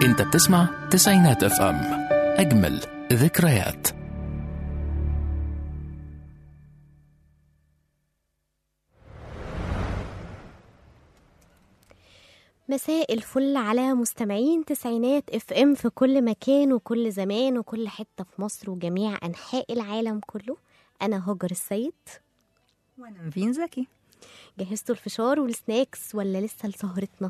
انت بتسمع تسعينات اف ام اجمل ذكريات مساء الفل على مستمعين تسعينات اف ام في كل مكان وكل زمان وكل حتة في مصر وجميع أنحاء العالم كله أنا هاجر السيد وانا نفين زكي جهزتوا الفشار والسناكس ولا لسه لسهرتنا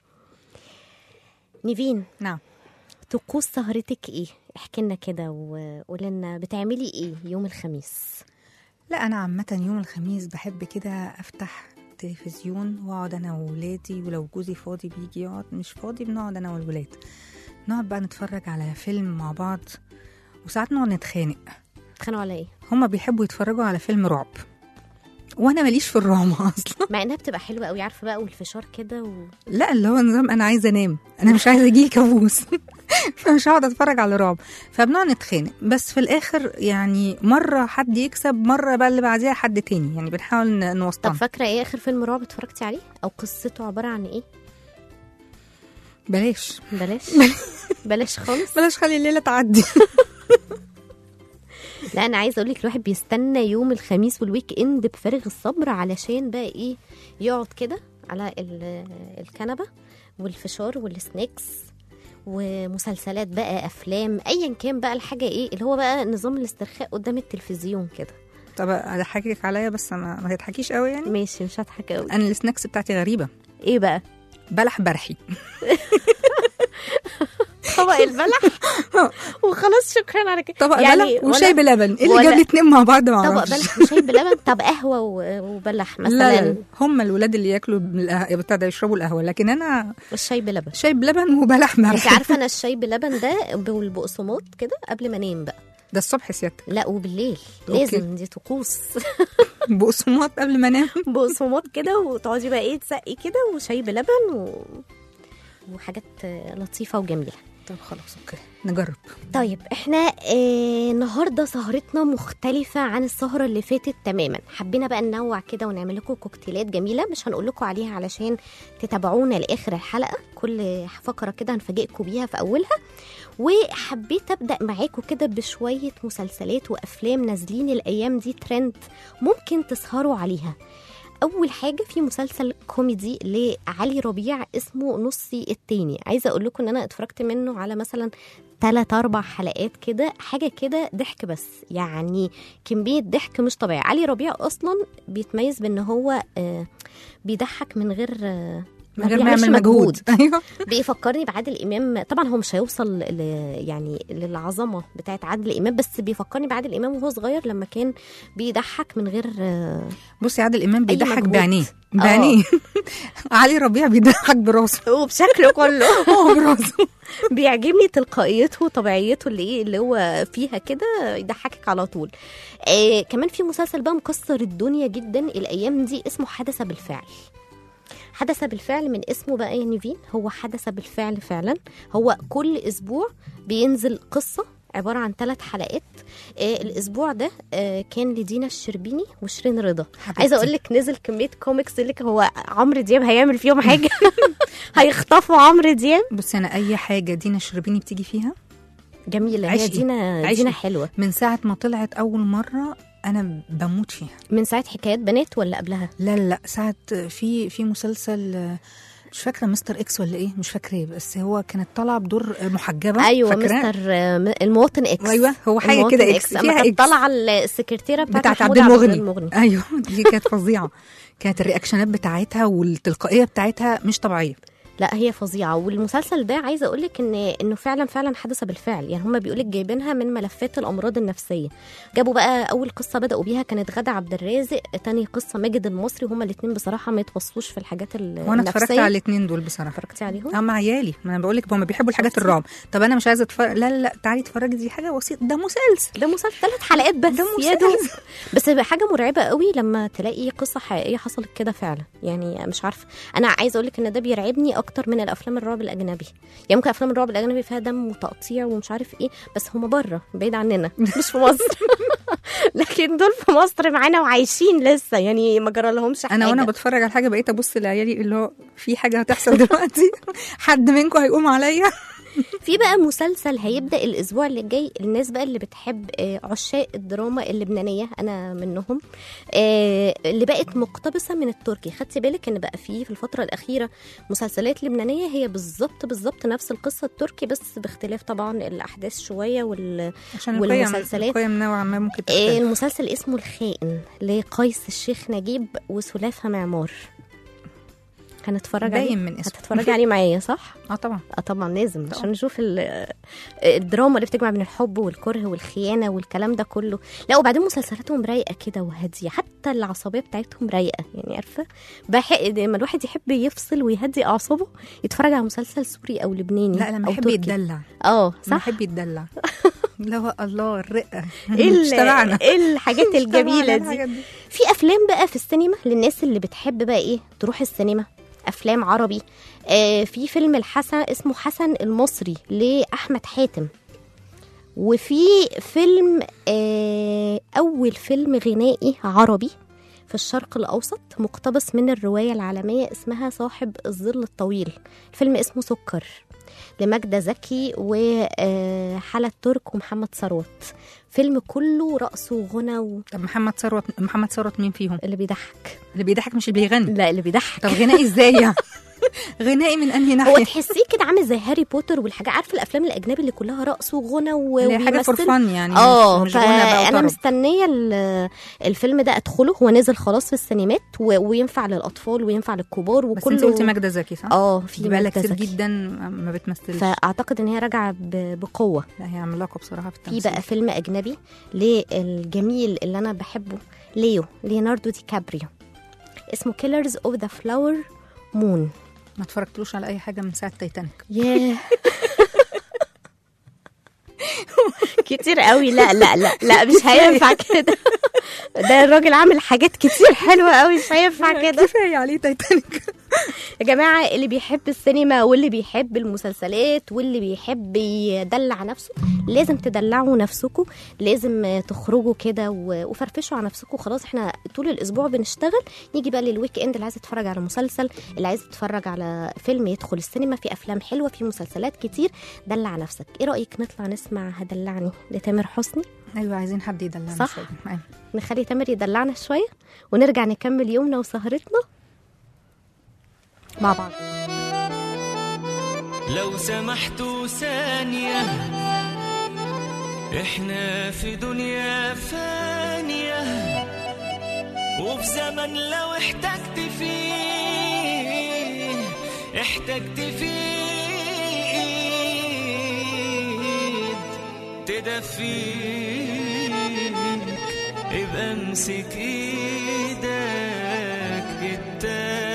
نيفين نعم طقوس سهرتك ايه احكي لنا كده وقولي لنا بتعملي ايه يوم الخميس لا انا عامه يوم الخميس بحب كده افتح تلفزيون واقعد انا وولادي ولو جوزي فاضي بيجي يقعد مش فاضي بنقعد انا والولاد نقعد بقى نتفرج على فيلم مع بعض وساعات نقعد نتخانق اتخانقوا على ايه هما بيحبوا يتفرجوا على فيلم رعب وانا ماليش في الرعب اصلا مع انها بتبقى حلوه قوي عارفه بقى والفشار كده و... لا اللي هو نظام انا عايزه انام انا مش عايزه اجيلي كابوس فمش هقعد اتفرج على رعب فبنقعد نتخانق بس في الاخر يعني مره حد يكسب مره بقى اللي بعديها حد تاني يعني بنحاول ن- طب نوسطن فاكره ايه اخر فيلم رعب اتفرجتي عليه او قصته عباره عن ايه بلاش بلاش بلاش خالص بلاش خلي الليله تعدي لا انا عايزه اقول لك الواحد بيستنى يوم الخميس والويك اند بفارغ الصبر علشان بقى ايه يقعد كده على ال- الكنبه والفشار والسناكس ومسلسلات بقى افلام ايا كان بقى الحاجه ايه اللي هو بقى نظام الاسترخاء قدام التلفزيون كده طب اضحكك عليا بس ما, ما تضحكيش قوي يعني ماشي مش هضحك قوي انا السناكس بتاعتي غريبه ايه بقى بلح برحي طبق البلح وخلاص شكرا على كده طبق يعني بلح ولا- وشاي بلبن ايه اللي ولا- جاب لي اتنين مع بعض ما طبق اعرفش بلح وشاي بلبن طب قهوه و- وبلح لا مثلا لا هم الولاد اللي ياكلوا بالقه- بتاع ده يشربوا القهوه لكن انا الشاي بلبن شاي بلبن وبلح انت مرحي عارفه انا الشاي بلبن ده والبقسماط كده قبل ما انام بقى ده الصبح سيادتك لا وبالليل أوكي. لازم دي طقوس بقسماط قبل ما انام بقسماط كده وتقعدي بقى ايه تسقي كده وشاي بلبن و... وحاجات لطيفه وجميله طب خلاص اوكي نجرب طيب احنا اه النهارده سهرتنا مختلفه عن السهره اللي فاتت تماما حبينا بقى ننوع كده ونعمل لكم كوكتيلات جميله مش هنقول لكم عليها علشان تتابعونا لاخر الحلقه كل فقره كده هنفاجئكم بيها في اولها وحبيت ابدا معاكم كده بشويه مسلسلات وافلام نازلين الايام دي ترند ممكن تسهروا عليها اول حاجه في مسلسل كوميدي لعلي ربيع اسمه نصي التاني عايزه اقول لكم ان انا اتفرجت منه على مثلا ثلاث اربع حلقات كده حاجه كده ضحك بس يعني كميه ضحك مش طبيعي علي ربيع اصلا بيتميز بان هو آه بيضحك من غير آه من غير ما بيعملش يعمل مجهود ايوه بيفكرني بعادل امام طبعا هو مش هيوصل ل... يعني للعظمه بتاعت عادل امام بس بيفكرني بعادل امام وهو صغير لما كان بيضحك من غير آه، بصي عادل امام بيضحك مجهود. بعينيه بعينيه علي ربيع بيضحك براسه وبشكله كله هو براسه بيعجبني تلقائيته وطبيعيته اللي ايه اللي هو فيها كده يضحكك على طول آه كمان في مسلسل بقى مكسر الدنيا جدا الايام دي اسمه حدث بالفعل حدث بالفعل من اسمه بقى يا نيفين هو حدث بالفعل فعلا هو كل اسبوع بينزل قصه عباره عن ثلاث حلقات آه الاسبوع ده آه كان لدينا الشربيني وشيرين رضا حبيبتي. عايزه اقول لك نزل كميه كوميكس اللي هو عمرو دياب هيعمل فيهم حاجه هيخطفوا عمرو دياب بصي انا اي حاجه دينا الشربيني بتيجي فيها جميله هي عيشي. دينا عيشي. دينا حلوه من ساعه ما طلعت اول مره انا بموت فيها من ساعه حكايات بنات ولا قبلها لا لا ساعه في في مسلسل آه، مش فاكره مستر اكس ولا ايه مش فاكره بس هو كانت طالعه بدور محجبه ايوه فاكراه؟ مستر آه، المواطن اكس ايوه هو حاجه المواطن كده اكس اما فيها كانت اكس طالعه السكرتيره بتاعت, بتاعت محمود عبد المغني المغني ايوه دي كانت فظيعه كانت الرياكشنات بتاعتها والتلقائيه بتاعتها مش طبيعيه لا هي فظيعه والمسلسل ده عايزه اقول لك ان انه فعلا فعلا حدث بالفعل يعني هم بيقول لك جايبينها من ملفات الامراض النفسيه جابوا بقى اول قصه بداوا بيها كانت غادة عبد الرازق تاني قصه ماجد المصري هما الاثنين بصراحه ما يتوصوش في الحاجات ال- وانا اتفرجت النفسيه على الاثنين دول بصراحه اتفرجتي عليهم اه مع عيالي ما انا بقول لك هم بيحبوا الحاجات شفتي؟ الرعب طب انا مش عايزه اتفرج لا لا لا تعالي اتفرجي دي حاجه بسيطه ده مسلسل ده مسلسل ثلاث حلقات بس ده يا دوب مسلسل. بس بقى حاجه مرعبه قوي لما تلاقي قصه حقيقيه حصلت كده فعلا يعني مش عارفه انا عايزه اقول لك ان ده بيرعبني اكتر من الافلام الرعب الاجنبي يعني ممكن افلام الرعب الاجنبي فيها دم وتقطيع ومش عارف ايه بس هم بره بعيد عننا مش في مصر لكن دول في مصر معانا وعايشين لسه يعني ما جرى لهمش حاجه انا وانا بتفرج على حاجه بقيت ابص لعيالي اللي هو في حاجه هتحصل دلوقتي حد منكم هيقوم عليا في بقى مسلسل هيبدا الاسبوع اللي جاي الناس بقى اللي بتحب آه، عشاق الدراما اللبنانيه انا منهم آه، اللي بقت مقتبسه من التركي خدتي بالك ان بقى في في الفتره الاخيره مسلسلات لبنانيه هي بالظبط بالظبط نفس القصه التركي بس باختلاف طبعا الاحداث شويه وال عشان القيم والمسلسلات. القيم نوعا ما ممكن آه، تختلف المسلسل اسمه الخائن لقيس الشيخ نجيب وسلافه معمار هنتفرج عليه باين من اسمه هتتفرجي عليه معايا صح؟ اه طبعا اه طبعا لازم طبعاً. عشان نشوف ال- الدراما اللي بتجمع بين الحب والكره والخيانه والكلام ده كله لا وبعدين مسلسلاتهم رايقه كده وهاديه حتى العصبيه بتاعتهم رايقه يعني عارفه بحق لما الواحد يحب يفصل ويهدي اعصابه يتفرج على مسلسل سوري او لبناني لا لما أو يحب تركي. يتدلع اه صح صح يحب يتدلع لا هو الله الرقه ايه ال- اشتبعنا ايه الحاجات اشتبعنا الجميله دي الحاجات في افلام بقى في السينما للناس اللي بتحب بقى ايه تروح السينما افلام عربي آه في فيلم الحسن اسمه حسن المصري لاحمد حاتم وفي فيلم آه اول فيلم غنائي عربي في الشرق الاوسط مقتبس من الروايه العالميه اسمها صاحب الظل الطويل الفيلم اسمه سكر لماجدة زكي وحلا ترك ومحمد ثروت فيلم كله رقص وغنى و... طب محمد ثروت محمد ثروت مين فيهم اللي بيضحك اللي بيضحك مش اللي بيغني لا اللي بيضحك طب غنائي ازاي يعني غنائي من انهي هو ناحيه تحسيه كده عامل زي هاري بوتر والحاجات عارفه الافلام الاجنبي اللي كلها رقص وغنى و... اللي هي حاجه فور وبيمثل- فن يعني اه مش, مش غنى بقى فانا وطرب مستنيه ال- الفيلم ده ادخله هو نزل خلاص في السينمات و... وينفع للاطفال وينفع للكبار بس وكله انت قلتي ماجدة زكي صح؟ اه في دي بقالها ماجدة كتير زكي. جدا ما بتمثلش فاعتقد ان هي راجعه ب... بقوه لا هي عملاقه بصراحه في في التمثيل بقى فيلم اجنبي للجميل اللي انا بحبه ليو ليوناردو دي كابريو اسمه كيلرز اوف ذا فلاور مون ما اتفرجتلوش على اي حاجه من ساعه تايتانيك ياه كتير قوي لا لا لا لا مش هينفع كده ده الراجل عامل حاجات كتير حلوه قوي مش هينفع كده كفايه عليه تايتانيك يا جماعه اللي بيحب السينما واللي بيحب المسلسلات واللي بيحب يدلع نفسه لازم تدلعوا نفسكم لازم تخرجوا كده و- وفرفشوا على نفسكم خلاص احنا طول الاسبوع بنشتغل نيجي بقى للويك اند اللي عايز يتفرج على مسلسل اللي عايز يتفرج على فيلم يدخل السينما في افلام حلوه في مسلسلات كتير دلع نفسك ايه رايك نطلع نسمع هدلعني لتامر حسني ايوه عايزين حد يدلعنا صح. شوية. أيوة. نخلي تامر يدلعنا شويه ونرجع نكمل يومنا وسهرتنا مع بعض لو سمحتوا ثانية احنا في دنيا فانية وفي زمن لو احتجت فيه احتجت فيه ايد تدفيك ابقى امسك ايدك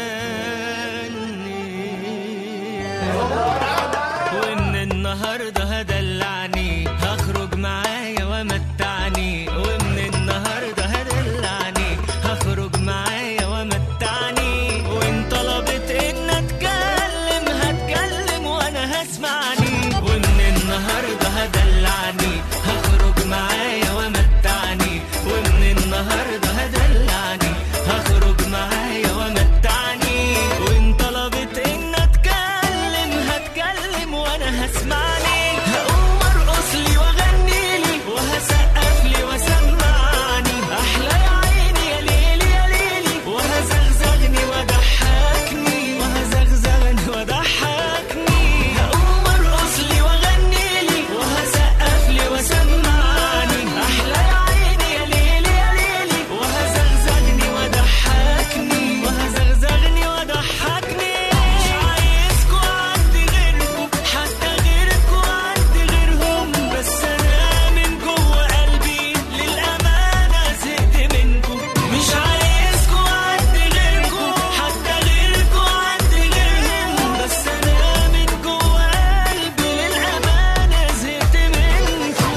التانية ومن النهارده هدلعني هخرج معايا ومتعني ومن النهارده هدلعني هخرج معايا ومتعني وان طلبت ان اتكلم هتكلم وانا هسمعني ومن النهارده هدلعني هخرج معايا ومتعني ومن النهارده هدلعني هخرج معايا ومتعني وان طلبت ان اتكلم هتكلم وانا هسمعني هقوم ارقص لي واغني لي وهسقف لي وسمعني احلى يا عيني يا ليلي يا ليلي وهزغزغني وضحكني وهزغزغني وضحكني هقوم ارقص لي واغني لي وهسقف لي وسمعني احلى يا عيني يا ليلي يا ليلي وهزغزغني وضحكني وهزغزغني وضحكني مش عايزكوا عندي غيركم حتى غيركوا عندي غيرهم بس انا من جوه قلبي للامانه زهقت منكم مش عايزكوا عندي غيركم حتى غيركوا عندي غيرهم بس انا من جوه قلبي للامانه زهقت منكم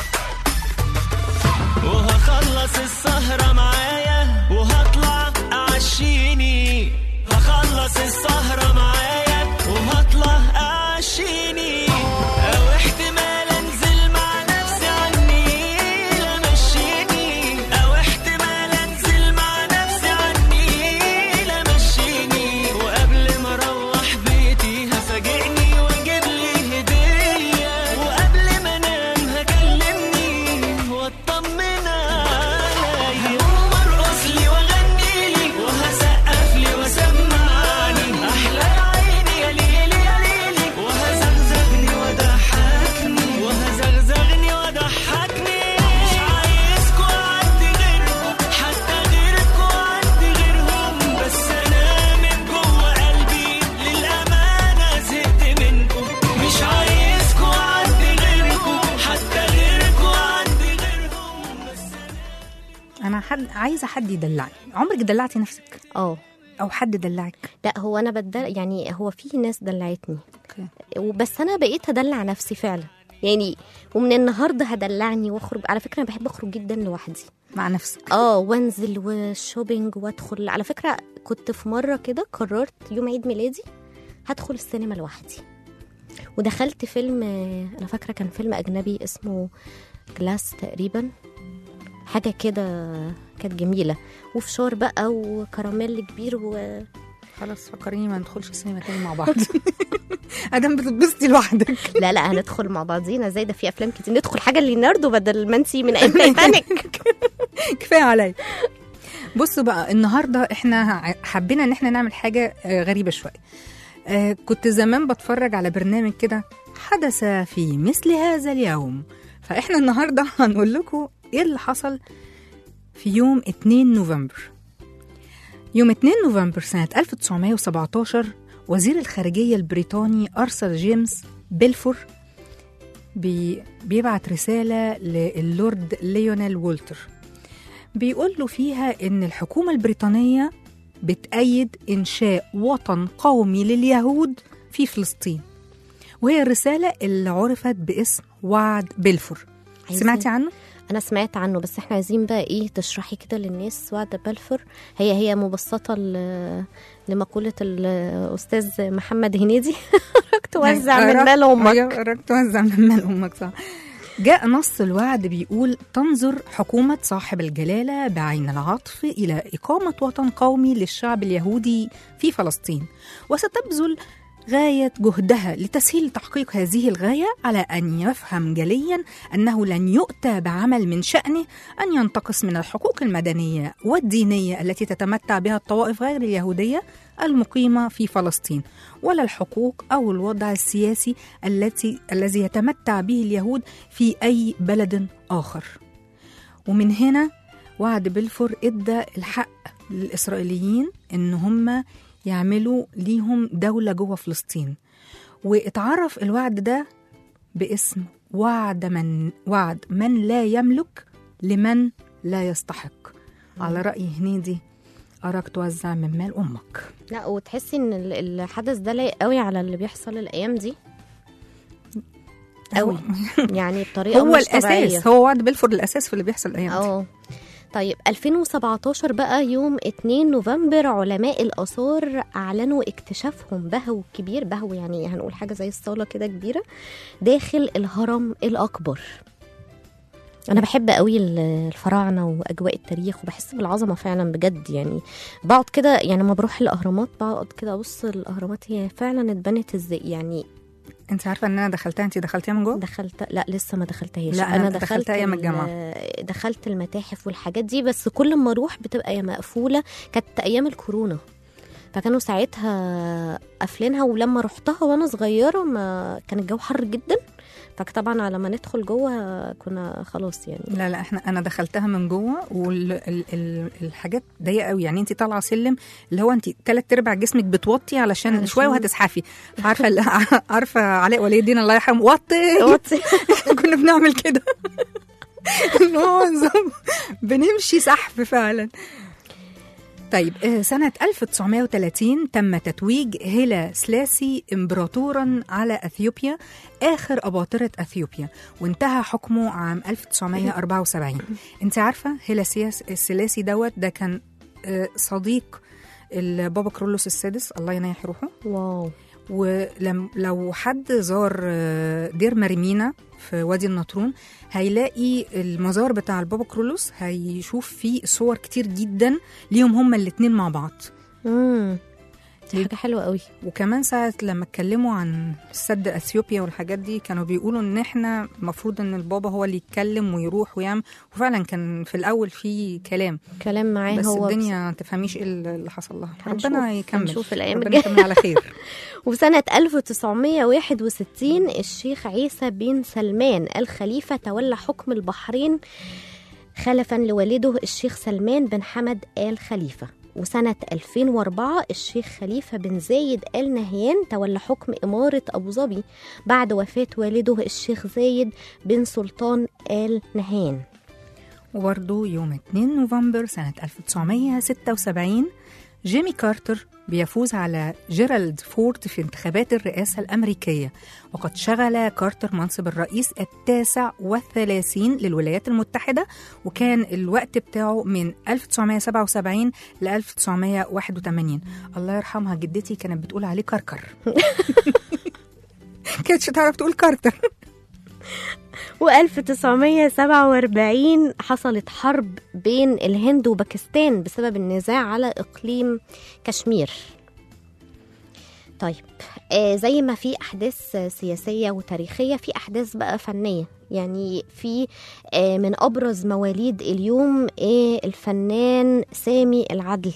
وهخلص السهرة معايا وهطلع تخلص السهرة معايا وهطلع أعشيني أو احتمال أنزل مع نفسي عني لا مشيني أو احتمال أنزل مع نفسي عني لا مشيني وقبل ما أروح بيتي هفاجئني وأجيب لي هدية وقبل ما أنام هكلمني وأطمن عليا هقوم أرقص لي وأغني لي وهسقف لي وسمعني أحلى عيني يا ليلي يا ليلي وهزغزغني وضحكني وهزغزغني وضحكني مش عايزكوا عندي غيركم حتى غيركوا عندي غيرهم بس أنا من جوه قلبي للأمانة زهقت منكم مش عايزكوا عندي غيركم حتى غيركوا عندي غيرهم بس انا حد عايزه حد يدلعني عمرك دلعتي نفسك اه او حد دلعك لا هو انا بدل يعني هو في ناس دلعتني اوكي وبس انا بقيت ادلع نفسي فعلا يعني ومن النهارده هدلعني واخرج على فكره انا بحب اخرج جدا لوحدي مع نفسك اه وانزل وشوبينج وادخل على فكره كنت في مره كده قررت يوم عيد ميلادي هدخل السينما لوحدي ودخلت فيلم انا فاكره كان فيلم اجنبي اسمه جلاس تقريبا حاجه كده كانت جميله وفشار بقى وكراميل كبير و... خلاص فكريني ما ندخلش السينما تاني مع بعض ادم بتتبسطي لوحدك لا لا هندخل مع بعضينا زي ده في افلام كتير ندخل حاجه ليوناردو بدل ما انتي من ايام تايتانيك كفايه عليا بصوا بقى النهارده احنا حبينا ان احنا نعمل حاجه آه، غريبه شويه آه، كنت زمان بتفرج على برنامج كده حدث في مثل هذا اليوم فاحنا النهارده هنقول لكم ايه اللي حصل في يوم 2 نوفمبر يوم 2 نوفمبر سنة 1917 وزير الخارجية البريطاني أرثر جيمس بيلفور بي بيبعت رسالة للورد ليونيل وولتر بيقول له فيها إن الحكومة البريطانية بتأيد إنشاء وطن قومي لليهود في فلسطين وهي الرسالة اللي عرفت باسم وعد بلفور عايزين- سمعتي عنه؟ انا سمعت عنه بس احنا عايزين بقى ايه تشرحي كده للناس وعد بلفور هي هي مبسطه ل- لمقوله الاستاذ محمد هنيدي توزع من أيوة، مال امك أيوة، قررت توزع من مال امك صح جاء نص الوعد بيقول تنظر حكومة صاحب الجلالة بعين العطف إلى إقامة وطن قومي للشعب اليهودي في فلسطين وستبذل غاية جهدها لتسهيل تحقيق هذه الغاية على أن يفهم جليا أنه لن يؤتى بعمل من شأنه أن ينتقص من الحقوق المدنية والدينية التي تتمتع بها الطوائف غير اليهودية المقيمة في فلسطين ولا الحقوق أو الوضع السياسي التي الذي يتمتع به اليهود في أي بلد آخر ومن هنا وعد بلفور ادى الحق للإسرائيليين إن هم يعملوا ليهم دولة جوه فلسطين واتعرف الوعد ده باسم وعد من وعد من لا يملك لمن لا يستحق على رأي هنيدي أراك توزع من مال أمك لا وتحسي ان ال- الحدث ده لايق قوي على اللي بيحصل الايام دي قوي يعني بطريقه هو مش طبيعية. الأساس هو وعد بلفور الأساس في اللي بيحصل الأيام دي اه طيب 2017 بقى يوم 2 نوفمبر علماء الآثار أعلنوا اكتشافهم بهو كبير بهو يعني هنقول حاجة زي الصالة كده كبيرة داخل الهرم الأكبر أنا بحب قوي ال- الفراعنة وأجواء التاريخ وبحس بالعظمة فعلا بجد يعني بقعد كده يعني لما بروح الأهرامات بقعد كده أبص الأهرامات هي فعلا اتبنت ازاي يعني انت عارفه ان انا دخلتها انت دخلتيها من جوه دخلت لا لسه ما دخلتهاش لا، أنا دخلتها أيام ال- الجامعة. دخلت المتاحف والحاجات دي بس كل ما اروح بتبقى يا مقفوله كانت ايام الكورونا فكانوا ساعتها قافلينها ولما رحتها وانا صغيره ما كان الجو حر جدا فطبعا على ما ندخل جوه كنا خلاص يعني لا لا احنا انا دخلتها من جوه والحاجات ضيقه قوي يعني انت طالعه سلم اللي هو انت ثلاث ارباع جسمك بتوطي علشان علشان- شويه وهتزحفي عارفه ال- عارفه علاء ولي الدين الله يرحمه وطي احنا كنا بنعمل كده اللي هو نظام بنمشي سحف فعلا طيب آه، سنة 1930 تم تتويج هيلا سلاسي امبراطورا على اثيوبيا اخر اباطرة اثيوبيا وانتهى حكمه عام 1974 انت عارفة هيلا سياس- سلاسي دوت ده كان آه، صديق البابا كرولوس السادس الله ينيح روحه واو ولو حد زار آه، دير مريمينا في وادي النطرون هيلاقي المزار بتاع البابا كرولوس هيشوف فيه صور كتير جدا ليهم هما الاتنين مع بعض امم دي حاجه حلوه قوي وكمان ساعة لما اتكلموا عن سد اثيوبيا والحاجات دي كانوا بيقولوا ان احنا المفروض ان البابا هو اللي يتكلم ويروح ويعمل وفعلا كان في الاول في كلام كلام معاه بس هو الدنيا ما تفهميش ايه اللي حصل لها هنشوف- ربنا يكمل هنشوف الأيام ربنا الجاية. يكمل على خير وسنة 1961 الشيخ عيسى بن سلمان الخليفة تولى حكم البحرين خلفا لوالده الشيخ سلمان بن حمد آل خليفة وسنة 2004 الشيخ خليفة بن زايد آل نهيان تولى حكم إمارة أبو ظبي بعد وفاة والده الشيخ زايد بن سلطان آل نهيان وبرضه يوم 2 نوفمبر سنة 1976 جيمي كارتر بيفوز على جيرالد فورد في انتخابات الرئاسة الأمريكية وقد شغل كارتر منصب الرئيس التاسع والثلاثين للولايات المتحدة وكان الوقت بتاعه من 1977 ل 1981 الله يرحمها جدتي كانت بتقول عليه كركر كانتش تعرف تقول كارتر و1947 حصلت حرب بين الهند وباكستان بسبب النزاع على إقليم كشمير طيب آه زي ما في أحداث آه، سياسية وتاريخية في أحداث بقى فنية يعني في آه من أبرز مواليد اليوم آه الفنان سامي العدل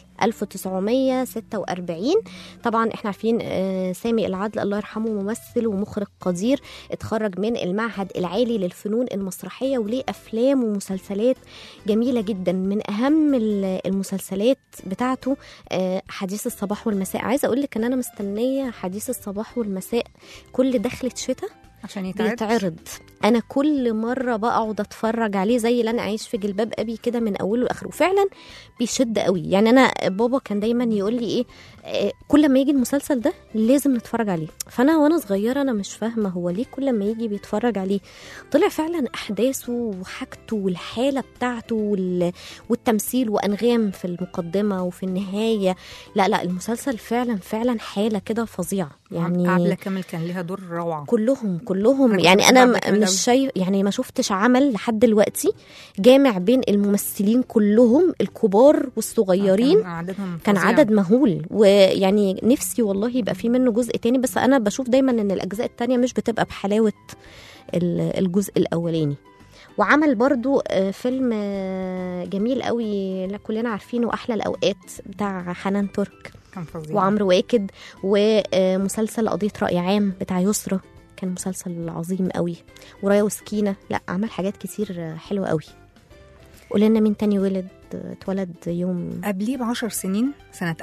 1946 طبعا احنا عارفين آه سامي العدل الله يرحمه ممثل ومخرج قدير اتخرج من المعهد العالي للفنون المسرحيه وليه افلام ومسلسلات جميله جدا من اهم ال- المسلسلات بتاعته آه، حديث الصباح والمساء عايزه اقول لك ان انا مستنيه حديث الصباح والمساء كل دخلة شتاء عشان يتعرض بيتعرض انا كل مره بقعد اتفرج عليه زي اللي انا عايش في جلباب ابي كده من اوله لاخره فعلا بيشد قوي يعني انا بابا كان دايما يقول لي ايه آه، كل ما يجي المسلسل ده لازم نتفرج عليه فانا وانا صغيره انا مش فاهمه هو ليه كل ما يجي بيتفرج عليه طلع فعلا احداثه وحاجته والحاله بتاعته وال... والتمثيل وانغام في المقدمه وفي النهايه لا لا المسلسل فعلا فعلا حاله كده فظيعه يعني عبلة كامل كان ليها دور روعة كلهم كلهم أنا يعني كنت انا بحب م- كامل مش أوي. شايف يعني ما شفتش عمل لحد دلوقتي جامع بين الممثلين كلهم الكبار والصغيرين كان عددهم كان فظيع. عدد مهول ويعني نفسي والله يبقى في منه جزء تاني بس انا بشوف دايما ان الاجزاء التانية مش بتبقى بحلاوة ال- الجزء الاولاني وعمل برضو آه، فيلم آه، جميل قوي لا كلنا عارفينه احلى الاوقات بتاع حنان ترك كان فظيع وعمرو واكد ومسلسل قضية رأي عام بتاع يسرا كان مسلسل عظيم قوي ورايا وسكينة لا عمل حاجات كتير حلوة قوي قول لنا مين تاني ولد اتولد يوم قبليه بعشر سنين سنة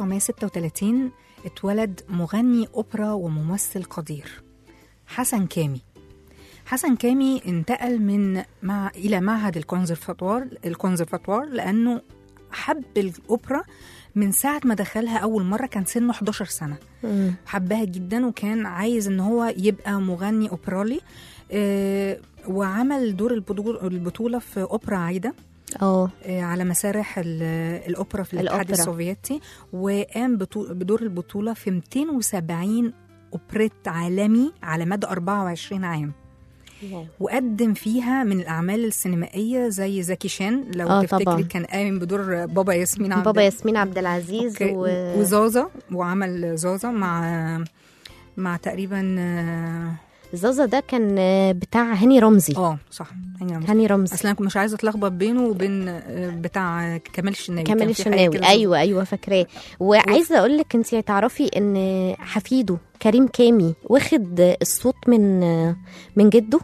1936 اتولد مغني أوبرا وممثل قدير حسن كامي حسن كامي انتقل من مع إلى معهد الكونسرفاتوار الكونسرفاتوار لأنه حب الأوبرا من ساعة ما دخلها أول مرة كان سنه 11 سنة مم. حبها جدا وكان عايز ان هو يبقى مغني اوبرالي آه، وعمل دور البطول- البطولة في أوبرا عايدة اه آه، على مسارح ال- الأوبرا في الاتحاد الأوبرا. السوفيتي وقام بطو- بدور البطولة في 270 أوبريت عالمي على مدى 24 عام وقدم فيها من الأعمال السينمائية زي زكي شان لو آه، تفتكري طبعا. كان قايم بدور بابا ياسمين عبد بابا ياسمين عبد العزيز أوكي. و... وزازا وعمل زازا مع مع تقريبا اه زازا ده كان بتاع هاني رمزي آه، صح هاني رمزي. هاني رمزي اصل انا كنت مش عايزه اتلخبط بينه وبين آه، بتاع كمال الشناوي كمال كان في حاجة الشناوي كده ايوه ايوه فاكراه وعايزه اقول لك انت تعرفي ان حفيده كريم كامي واخد الصوت من من جده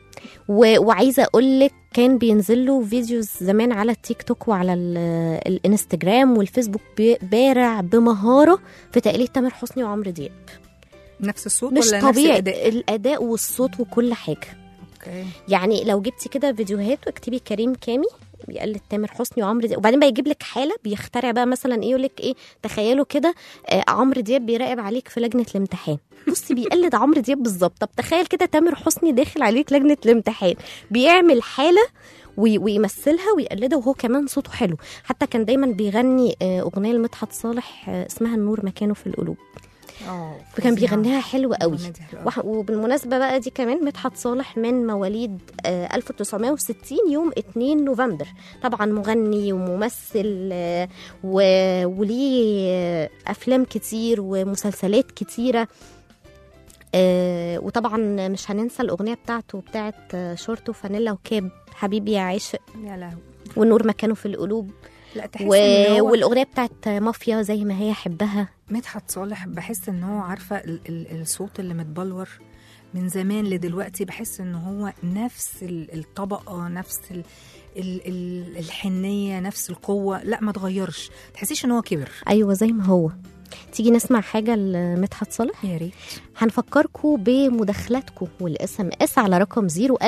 و- وعايزه اقول لك كان بينزل له فيديوز زمان على التيك توك وعلى ال- الانستجرام والفيسبوك بي- بارع بمهاره في تقليد تامر حسني وعمرو دياب نفس الصوت مش ولا طبيعي نفس الاداء الاداء والصوت وكل حاجه اوكي يعني لو جبتي كده فيديوهات واكتبي كريم كامي بيقلد تامر حسني وعمرو دياب وبعدين بقى يجيب لك حاله بيخترع بقى مثلا ايه يقول لك ايه تخيلوا كده آه عمرو دياب بيراقب عليك في لجنه الامتحان بصي بيقلد عمرو دياب بالظبط طب تخيل كده تامر حسني داخل عليك لجنه الامتحان بيعمل حاله وي- ويمثلها ويقلدها وهو كمان صوته حلو حتى كان دايما بيغني آه، اغنيه لمدحت صالح آه، اسمها النور مكانه في القلوب اه فكان فظيعة. بيغنيها حلو قوي الأغنية دي حلوة أوي. وح- وبالمناسبة بقى دي كمان مدحت صالح من مواليد آه، 1960 يوم 2 نوفمبر طبعا مغني وممثل آه، و- وليه آه، أفلام كتير ومسلسلات كتيرة آه، وطبعا مش هننسى الأغنية بتاعته بتاعت آه، شورت وفانيلا وكاب حبيبي يا عاشق يا لهوي والنور مكانه في القلوب لا تحس و... ان هو والأغنية بتاعت مافيا زي ما هي حبها مدحت صالح بحس ان هو عارفه ال- ال- الصوت اللي متبلور من زمان لدلوقتي بحس ان هو نفس ال- الطبقه نفس ال ال ال الحنيه نفس القوه لا ما اتغيرش تحسيش ان هو كبر أيوة زي ما هو تيجي نسمع حاجة لمدحت صالح يا ريت هنفكركم بمداخلاتكم والاس ام اس على رقم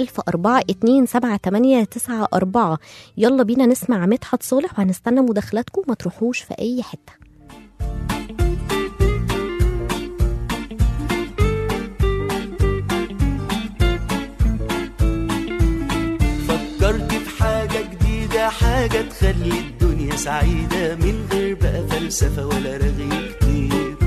010427894 يلا بينا نسمع مدحت صالح وهنستنى مداخلاتكم ما تروحوش في اي حته فكرت في حاجة جديدة حاجة تخلي الدنيا سعيدة من غير بقى فلسفة ولا رغي كتير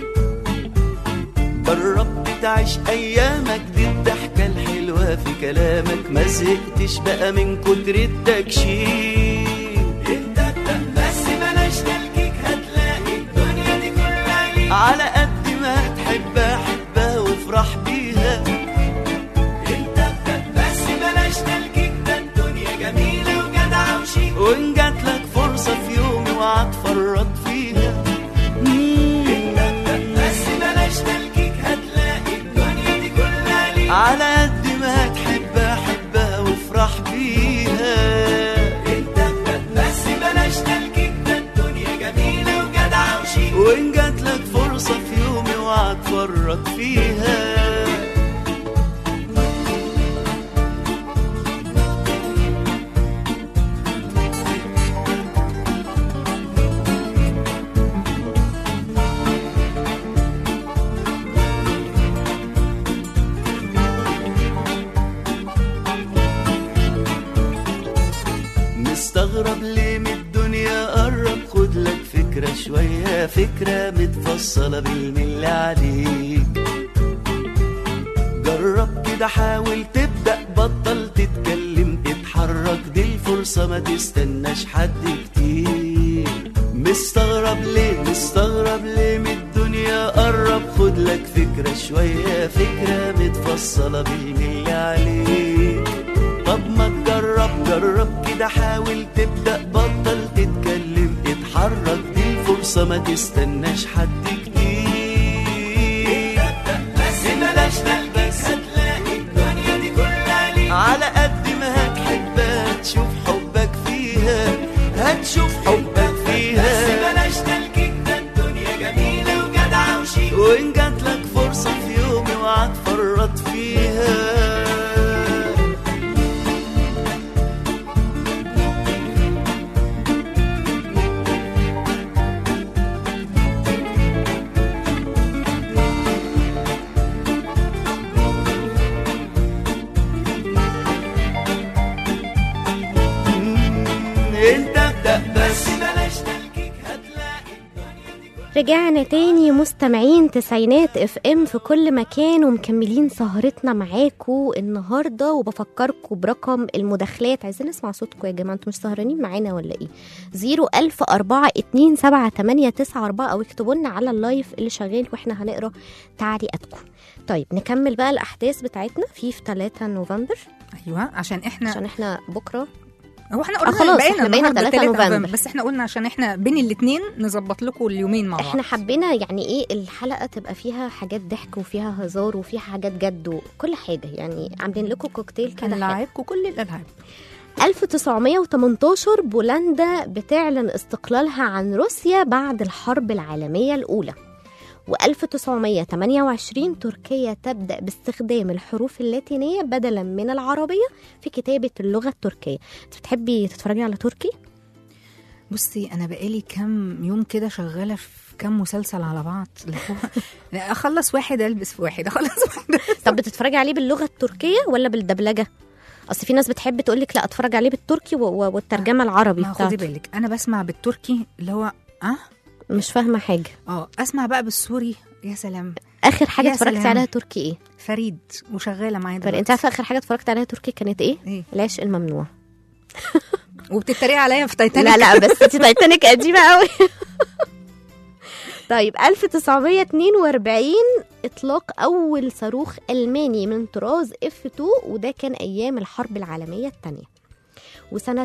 جربت تعيش أيامك دي الضحكة الحلوة في كلامك ما زهقتش بقى من كتر التكشير انت ابدأ بس بلاش تلكيك هتلاقي الدنيا دي كلها ليك على قد ما تحبها حبها وافرح بيها انت ابدأ بس بلاش تلكيك ده الدنيا جميلة وجدعة وشيك وان جاتلك فرصة في يوم اوعى تفرط فيها انت ابدأ بس بلاش تلكيك هتلاقي الدنيا دي كلها ليك على قد ما تحبها حبها وافرح بيها انت ابدأ بس بلاش تلكيك ده الدنيا جميلة وجدعة وشيك وان جاتلك فرصة في يوم اوعى تفرط فيها مستغرب ليه من الدنيا قرب خد لك فكرة شوية فكرة متفصلة بالملي عليك جرب كده حاول تبدأ بطل تتكلم اتحرك دي الفرصة ما تستناش حد كتير مستغرب ليه مستغرب ليه من الدنيا قرب خد لك فكرة شوية فكرة متفصلة بالملي عليك طب ما تجرب جرب كده حاول تبدأ بطل تتكلم اتحرك دي الفرصة ما تستناش حد كتير بس بلاش تلبس هتلاقي الدنيا دي كلها ليك على قد ما هتحبها تشوف حبك فيها هتشوف حبك فيها بس بلاش تلكيك ده الدنيا جميلة وجدعة وشيك وإن جاتلك فرصة في يوم اوعى تفرط فيها انت ابدأ بس بلاش تلكيك هتلاقي الدنيا دي رجعنا تاني مستمعين تسعينات اف ام في كل مكان ومكملين سهرتنا معاكم النهارده وبفكركم برقم المداخلات عايزين نسمع صوتكم يا جماعه انتوا مش سهرانين معانا ولا ايه 010427894 او اكتبوا لنا على اللايف اللي شغال واحنا هنقرا تعليقاتكم طيب نكمل بقى الاحداث بتاعتنا في في 3 نوفمبر ايوه عشان احنا عشان احنا بكره هو احنا آه قلنا خلاص، بقينا احنا بقينا النهاردة 3 تلاتة نوفمبر. بس احنا قلنا عشان احنا بين الاثنين نظبط لكم اليومين مع بعض احنا حبينا يعني ايه الحلقه تبقى فيها حاجات ضحك وفيها هزار وفيها حاجات جد وكل حاجه يعني عاملين لكم كوكتيل كده حلو. هنلعبكم كل الالعاب 1918 بولندا بتعلن استقلالها عن روسيا بعد الحرب العالميه الاولى و1928 تركيا تبدأ باستخدام الحروف اللاتينية بدلا من العربية في كتابة اللغة التركية انت بتحبي تتفرجي على تركي؟ بصي انا بقالي كام يوم كده شغاله في كام مسلسل على بعض اللي هو اخلص واحد البس في واحد اخلص واحد طب بتتفرجي عليه باللغة التركية ولا بالدبلجة؟ اصل في ناس بتحب تقولك لا اتفرج عليه بالتركي و- و- والترجمة العربي ما خدي بتاعته بالك انا بسمع بالتركي اللي هو اه مش فاهمة حاجة اه اسمع بقى بالسوري يا سلام اخر حاجة يا اتفرجتي سلام. عليها تركي ايه؟ فريد وشغاله معايا فرق. انت دلوقتي عارفة اخر حاجة اتفرجت عليها تركي كانت ايه؟ ايه العشق الممنوع وبتتريق عليا في تايتانيك لا لا بس انت تايتانيك قديمة قوي طيب 1942 اطلاق اول صاروخ الماني من طراز اف 2 وده كان ايام الحرب العالميه الثانيه وسنه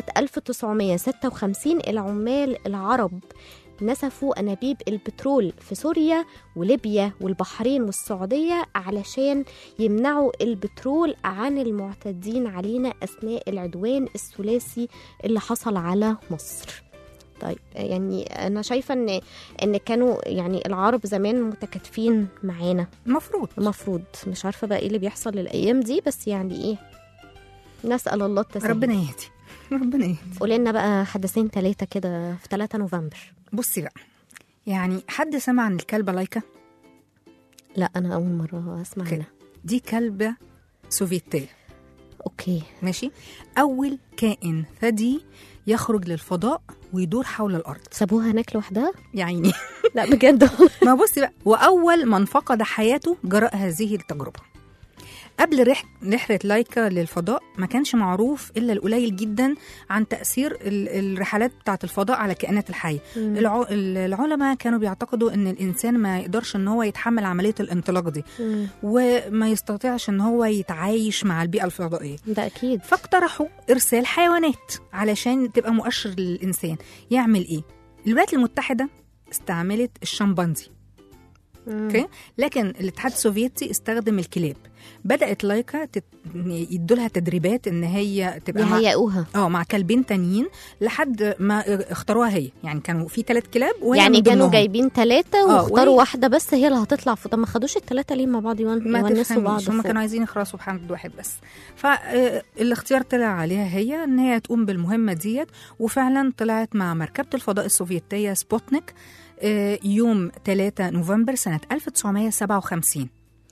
1956 العمال العرب نسفوا انابيب البترول في سوريا وليبيا والبحرين والسعوديه علشان يمنعوا البترول عن المعتدين علينا اثناء العدوان الثلاثي اللي حصل على مصر طيب يعني انا شايفه ان ان كانوا يعني العرب زمان متكاتفين معانا المفروض المفروض مش عارفه بقى ايه اللي بيحصل الايام دي بس يعني ايه نسال الله التسهيل ربنا يهدي ربنا يهدي قولي لنا بقى حدثين ثلاثه كده في 3 نوفمبر بصي بقى يعني حد سمع عن الكلبه لايكا لا انا اول مره اسمع اوكي. عنها دي كلبه سوفيتيه اوكي ماشي اول كائن ثدي يخرج للفضاء ويدور حول الارض سابوها هناك لوحدها يعني لا بجد ما بصي بقى واول من فقد حياته جراء هذه التجربه قبل رح- رحلة لايكا للفضاء ما كانش معروف إلا القليل جدا عن تأثير ال- الرحلات بتاعة الفضاء على الكائنات الحية الع- ال- العلماء كانوا بيعتقدوا ان الانسان ما يقدرش ان هو يتحمل عمليه الانطلاق دي مم. وما يستطيعش ان هو يتعايش مع البيئه الفضائيه ده اكيد فاقترحوا ارسال حيوانات علشان تبقى مؤشر للانسان يعمل ايه الولايات المتحده استعملت الشمبانزي مم. اوكي لكن الاتحاد السوفيتي استخدم الكلاب بدات لايكا تت... يدولها تدريبات ان هي تبقى مع يهيئوها اه مع كلبين تانيين لحد ما اختاروها هي يعني كانوا في ثلاث كلاب وهي يعني من كانوا ضمنهم. جايبين ثلاثة آه، واختاروا وهي- واحدة بس هي اللي هتطلع فوق طب ما خدوش الثلاثة ليه مع بعض يون- ما يونسوا بعض تفهميش هم فوق؟ كانوا عايزين يخلصوا بحمد واحد بس فالاختيار طلع عليها هي ان هي تقوم بالمهمه ديت وفعلا طلعت مع مركبه الفضاء السوفيتيه سبوتنيك آه، يوم 3 نوفمبر سنه 1957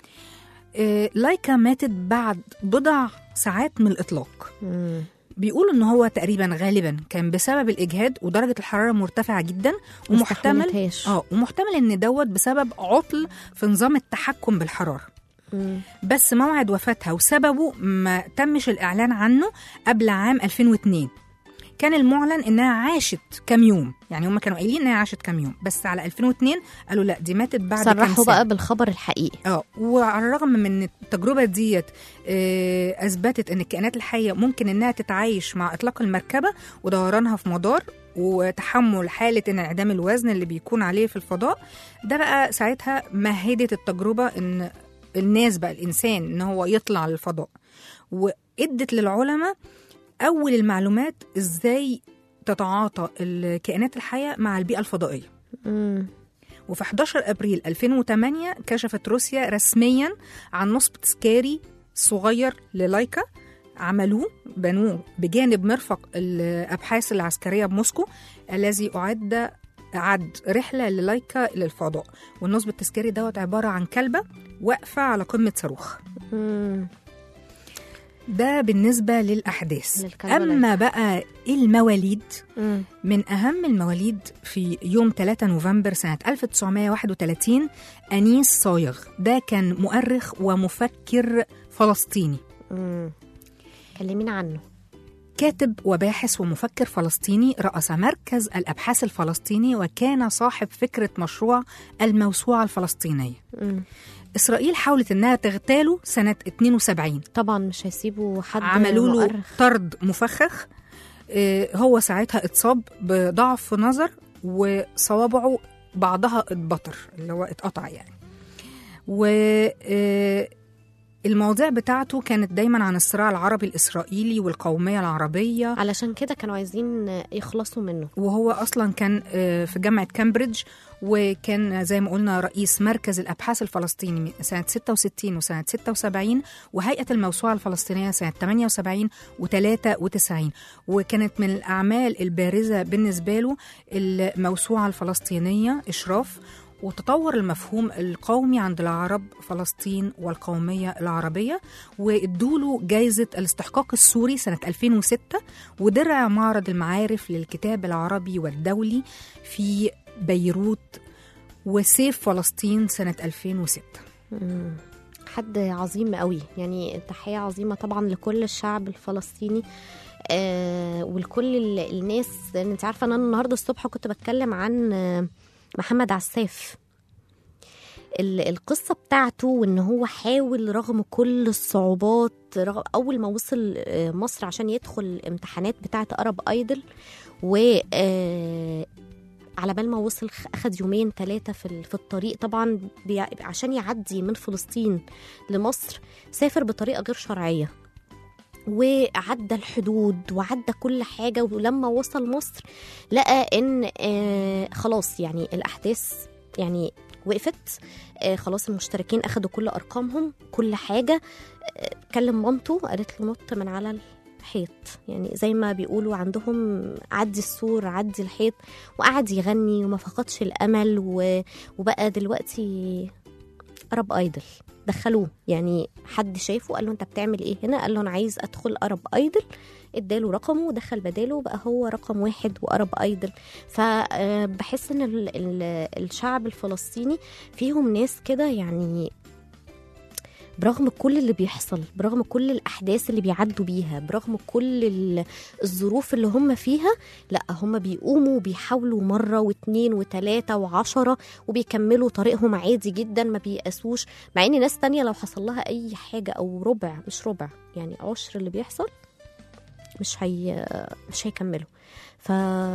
آه، لايكا ماتت بعد بضع ساعات من الاطلاق مم. بيقولوا ان هو تقريبا غالبا كان بسبب الاجهاد ودرجه الحراره مرتفعه جدا ما ومحتمل استحملتهاش. اه ومحتمل ان دوت بسبب عطل في نظام التحكم بالحراره مم. بس موعد وفاتها وسببه ما تمش الإعلان عنه قبل عام 2002 كان المعلن إنها عاشت كام يوم يعني هم كانوا قايلين إنها عاشت كام يوم بس على 2002 قالوا لا دي ماتت بعد كام صرحوا سنة بقى بالخبر الحقيقي اه وعلى الرغم من ان التجربه ديت آه، اثبتت ان الكائنات الحيه ممكن انها تتعايش مع اطلاق المركبه ودورانها في مدار وتحمل حاله انعدام الوزن اللي بيكون عليه في الفضاء ده بقى ساعتها مهدت التجربه ان الناس بقى الانسان ان هو يطلع للفضاء وادت للعلماء اول المعلومات ازاي تتعاطى الكائنات الحيه مع البيئه الفضائيه مم. وفي 11 ابريل 2008 كشفت روسيا رسميا عن نصب تذكاري صغير للايكا عملوه بنوه بجانب مرفق الابحاث العسكريه بموسكو الذي اعد أعد رحلة للايكا للفضاء والنصب التذكاري دوت عبارة عن كلبة واقفة على قمة صاروخ مم. ده بالنسبة للأحداث للكلبة أما بقى المواليد مم. من أهم المواليد في يوم 3 نوفمبر سنة 1931 أنيس صايغ ده كان مؤرخ ومفكر فلسطيني مم. كلمينا عنه كاتب وباحث ومفكر فلسطيني رأس مركز الأبحاث الفلسطيني وكان صاحب فكرة مشروع الموسوعة الفلسطينية مم. إسرائيل حاولت إنها تغتاله سنة 72 طبعا مش هيسيبوا حد عملوا له مؤرخ. طرد مفخخ آه، هو ساعتها اتصاب بضعف نظر وصوابعه بعضها اتبطر اللي هو اتقطع يعني و آه، المواضيع بتاعته كانت دايما عن الصراع العربي الإسرائيلي والقومية العربية علشان كده كانوا عايزين يخلصوا منه وهو اصلا كان آه، في جامعه كامبريدج وكان زي ما قلنا رئيس مركز الابحاث الفلسطيني سنه 66 وسنه 76 وهيئه الموسوعه الفلسطينيه سنه 78 و93 وكانت من الاعمال البارزه بالنسبه له الموسوعه الفلسطينيه اشراف وتطور المفهوم القومي عند العرب فلسطين والقومية العربية وادوله جايزة الاستحقاق السوري سنة 2006 ودرع معرض المعارف للكتاب العربي والدولي في بيروت وسيف فلسطين سنة 2006 مم. حد عظيم قوي يعني تحية عظيمة طبعا لكل الشعب الفلسطيني آه ولكل ال- الناس لان انت عارفه ان انا النهارده الصبح كنت بتكلم عن آه، محمد عساف ال- القصة بتاعته وإن هو حاول رغم كل الصعوبات رغم أول ما وصل آه، مصر عشان يدخل الامتحانات بتاعة أرب أيدل و آه، على بال ما وصل خ- أخد يومين ثلاثة في ال- في الطريق طبعا بي- عشان يعدي من فلسطين لمصر سافر بطريقة غير شرعية وعدى الحدود وعدى كل حاجة ولما وصل مصر لقى ان آه خلاص يعني الاحداث يعني وقفت آه خلاص المشتركين اخدوا كل ارقامهم كل حاجه آه كلم مامته قالت له نط من على الحيط يعني زي ما بيقولوا عندهم عدي السور عدي الحيط وقعد يغني وما فقدش الامل و... وبقى دلوقتي ارب ايدل دخلوه يعني حد شافه قال له انت بتعمل ايه هنا قال له انا عايز ادخل ارب ايدل اداله رقمه ودخل بداله بقى هو رقم واحد وارب ايدل فبحس ان ال- ال- الشعب الفلسطيني فيهم ناس كده يعني برغم كل اللي بيحصل برغم كل الاحداث اللي بيعدوا بيها برغم كل ال- الظروف اللي هم فيها لا هم بيقوموا بيحاولوا مره واتنين وتلاته وعشرة وبيكملوا طريقهم عادي جدا ما بيقاسوش مع ان ناس تانية لو حصل لها اي حاجه او ربع مش ربع يعني عشر اللي بيحصل مش هي مش هيكملوا ف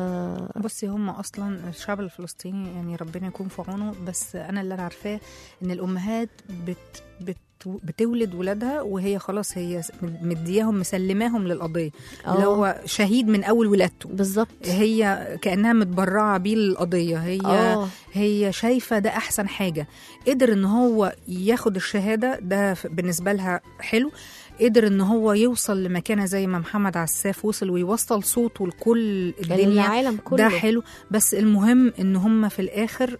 بصي هم اصلا الشعب الفلسطيني يعني ربنا يكون في عونه بس انا اللي انا عارفاه ان الامهات بت بت بتولد ولادها وهي خلاص هي مدياهم مسلماهم للقضيه اللي آه. هو شهيد من اول ولادته بالظبط هي كانها متبرعه بيه للقضيه هي اه هي شايفه ده احسن حاجه قدر ان هو ياخد الشهاده ده ف- بالنسبه لها حلو قدر ان هو يوصل لمكانه زي ما محمد عساف وصل ويوصل صوته لكل الدنيا العالم كله ده حلو بس المهم ان هم في الاخر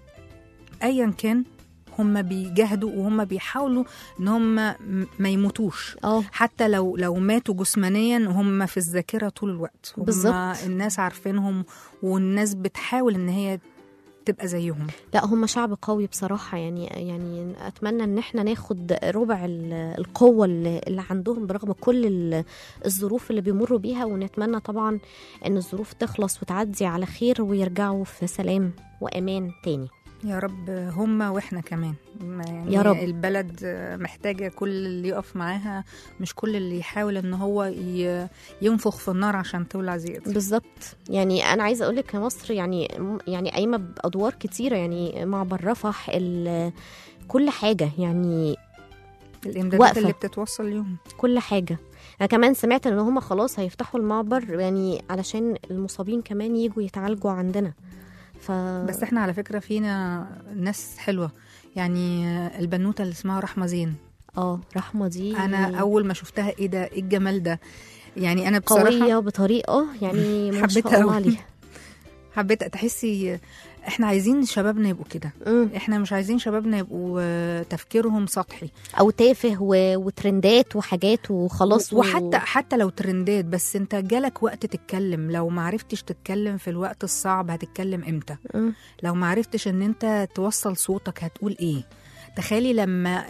ايا كان هم بيجاهدوا وهم بيحاولوا ان هم م- ما يموتوش اه حتى لو لو ماتوا جسمانيا هم في الذاكره طول الوقت هم بالظبط. الناس عارفينهم والناس بتحاول ان هي تبقى زيهم لا هم شعب قوي بصراحة يعني يعني أتمنى إن احنا ناخد ربع ال- القوة اللي اللي عندهم برغم كل ال- الظروف اللي بيمروا بيها ونتمنى طبعا إن الظروف تخلص وتعدي على خير ويرجعوا في سلام وأمان تاني يا رب هم واحنا كمان ما يعني يا رب. البلد محتاجه كل اللي يقف معاها مش كل اللي يحاول ان هو ي- ينفخ في النار عشان تولع زياده بالظبط يعني انا عايزه اقول لك مصر يعني يعني قايمه بادوار كتيره يعني معبر رفح ال- كل حاجه يعني الامدادات واقفة. اللي بتتوصل اليوم كل حاجه انا كمان سمعت ان هم خلاص هيفتحوا المعبر يعني علشان المصابين كمان يجوا يتعالجوا عندنا ف بس احنا على فكره فينا ناس حلوه يعني البنوته اللي اسمها رحمه زين اه رحمه دي انا اول ما شفتها ايه ده ايه الجمال ده يعني انا بصراحه قويه بطريقه يعني ما حبيتها شاء الله أوي. عليها حبيت تحسي احنا عايزين شبابنا يبقوا كده مم. احنا مش عايزين شبابنا يبقوا آه، تفكيرهم سطحي او تافه و... وترندات وحاجات وخلاص و... وحتى حتى لو ترندات بس انت جالك وقت تتكلم لو ما عرفتش تتكلم في الوقت الصعب هتتكلم امتى مم. لو ما عرفتش ان انت توصل صوتك هتقول ايه تخيلي لما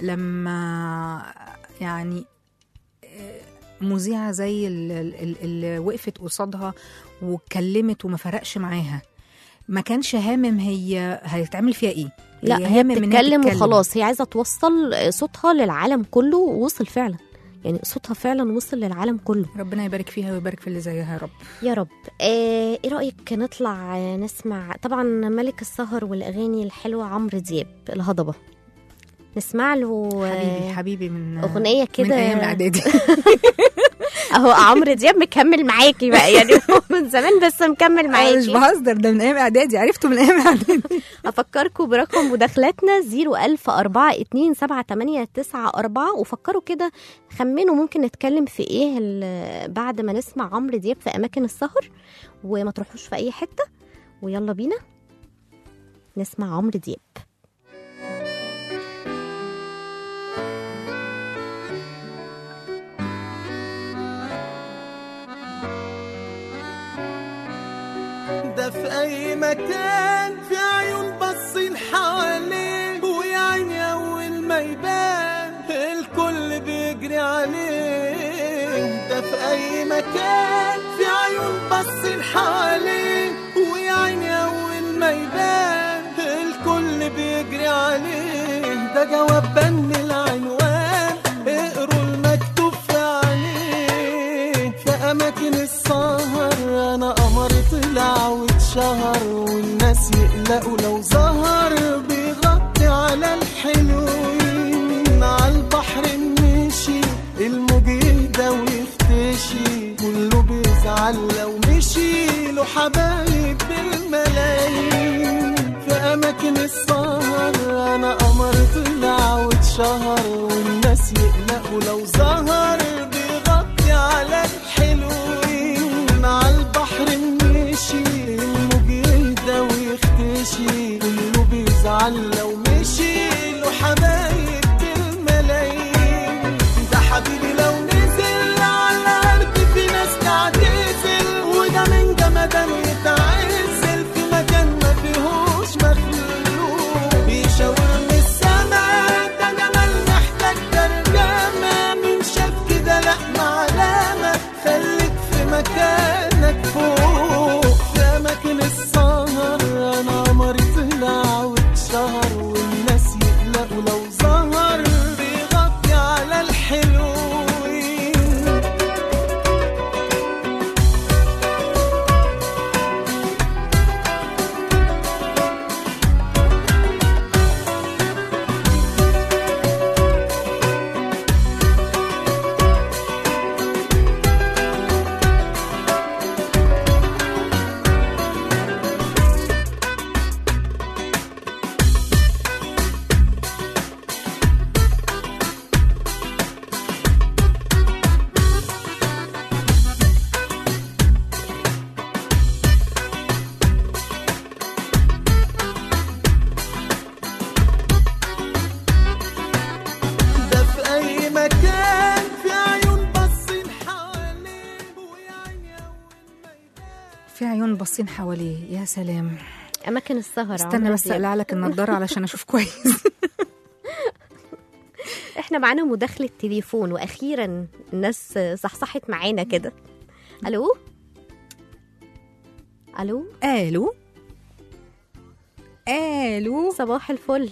لما يعني آه، مذيعة زي ال- ال- ال- اللي وقفت قصادها واتكلمت وما فرقش معاها ما كانش هامم هي هيتعمل فيها ايه لا هي هامم إنها بتتكلم تتكلم. وخلاص هي عايزه توصل صوتها للعالم كله ووصل فعلا يعني صوتها فعلا وصل للعالم كله ربنا يبارك فيها ويبارك في اللي زيها يا رب يا رب آه، ايه رايك نطلع آه، نسمع طبعا ملك السهر والاغاني الحلوه عمرو دياب الهضبه نسمع له حبيبي آه، حبيبي من أغنية من كده. ايام اعدادي اهو عمرو دياب مكمل معاكي بقى يعني هو من زمان بس مكمل أنا مش معاكي بهزر ده من ايام اعدادي عرفته من ايام اعدادي افكركم برقم مداخلاتنا 010427894 وفكروا كده خمنوا ممكن نتكلم في ايه ال- بعد ما نسمع عمرو دياب في اماكن السهر وما تروحوش في اي حته ويلا بينا نسمع عمرو دياب ده في اي مكان في عيون باصين حواليه ويا عيني اول ما يبان الكل بيجري عليه ده في اي مكان في عيون باصين حواليه ويا عيني اول ما يبان الكل بيجري عليه ده جواب بن العنوان اقروا المكتوب في عليه في اماكن السهر انا قمر طلع واتشهر والناس يقلقوا لو ظهر بيغطي على الحلوين على البحر مشي الموج يهدى ويختشي كله بيزعل لو مشي له حبايب بالملايين في اماكن السهر انا قمر طلع واتشهر والناس يقلقوا لو ظهر بيغطي على الحلوين على البحر مشي الموج يهدى ويختشي كله بيزعل لو مشي له حبايب بالملايين ده حبيبي لو نزل على الارض في ناس تعتزل وده من جمدان يتعزل في مكان ما فيهوش مخلوق بيشاور من السما ده جمال محتاج ترجمة من شاف كده لا معلمة خليك في مكانك فوق في أماكن السهر أنا قمري طلع واتشهر والناس يقلقوا لو ظهر بيغطي على الحلوين ده في أي مكان في عيون باصين حواليه ويا عيني أول ما يبان في عيون باصين حواليه يا سلام اماكن السهر استنى عمرو بس دياب. اقلع لك النضاره علشان اشوف كويس احنا معانا مداخله تليفون واخيرا الناس صحصحت معانا كده الو الو الو الو صباح الفل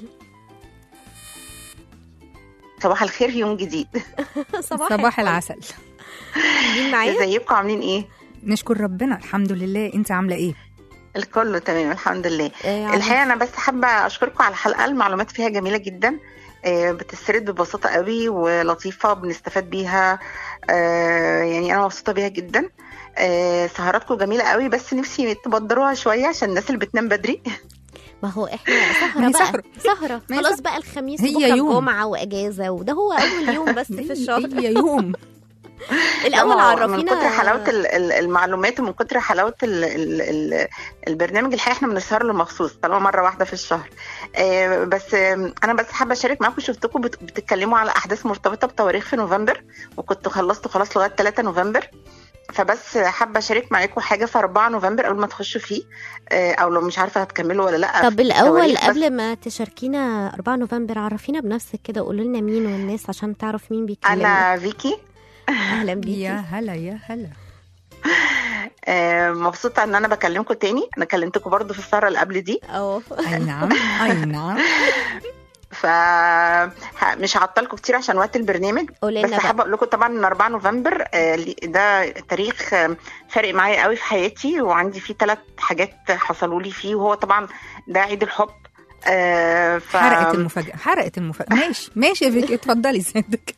صباح الخير يوم جديد صباح, صباح الفل. العسل مين معايا ازيكم عاملين ايه نشكر ربنا الحمد لله انت عامله ايه الكل تمام الحمد لله آه، عم- الحقيقه انا بس حابه اشكركم على الحلقه المعلومات فيها جميله جدا آه، بتسرد ببساطه قوي ولطيفه بنستفاد بيها آه، يعني انا مبسوطه بيها جدا آه، سهراتكم جميله قوي بس نفسي تبدروها شويه عشان الناس اللي بتنام بدري ما هو احنا سهرة ما هي بقى سهرة. سهرة ما هي خلاص سهرة. بقى الخميس هي بكرة يوم. جمعة وأجازة وده هو أول يوم بس في الشهر هي يوم الأول لا، عرفينا من كتر حلاوه ال- ال- المعلومات ومن كتر حلاوه ال ال ال البرنامج الحقيقه احنا بنسهر له مخصوص طالما مره واحده في الشهر آه، بس آم، انا بس حابه اشارك معاكم شفتكم بت- بتتكلموا على احداث مرتبطه بتواريخ في نوفمبر وكنت خلصت خلاص لغايه 3 نوفمبر فبس حابه اشارك معاكم حاجه في 4 نوفمبر قبل ما تخشوا فيه آه، او لو مش عارفه هتكملوا ولا لا طب في الأول التواريخ، بس قبل ما تشاركينا 4 نوفمبر عرفينا بنفسك كده وقولي لنا مين والناس عشان تعرف مين بيكلمنا انا فيكي أهلا بيكي يا هلا يا هلا آه، مبسوطه ان انا بكلمكم تاني انا كلمتكم برضو في السهره اللي قبل دي اه اي نعم اي نعم ف ه- مش هعطلكم كتير عشان وقت البرنامج قولي بس لنا بقى حابه اقول لكم طبعا ان 4 نوفمبر آه، لي- ده تاريخ آه، فارق معايا قوي في حياتي وعندي فيه ثلاث حاجات حصلوا لي فيه وهو طبعا ده عيد الحب آه، ف... حرقت المفاجاه حرقت المفاجاه ماشي ماشي يا فيكي اتفضلي سيادتك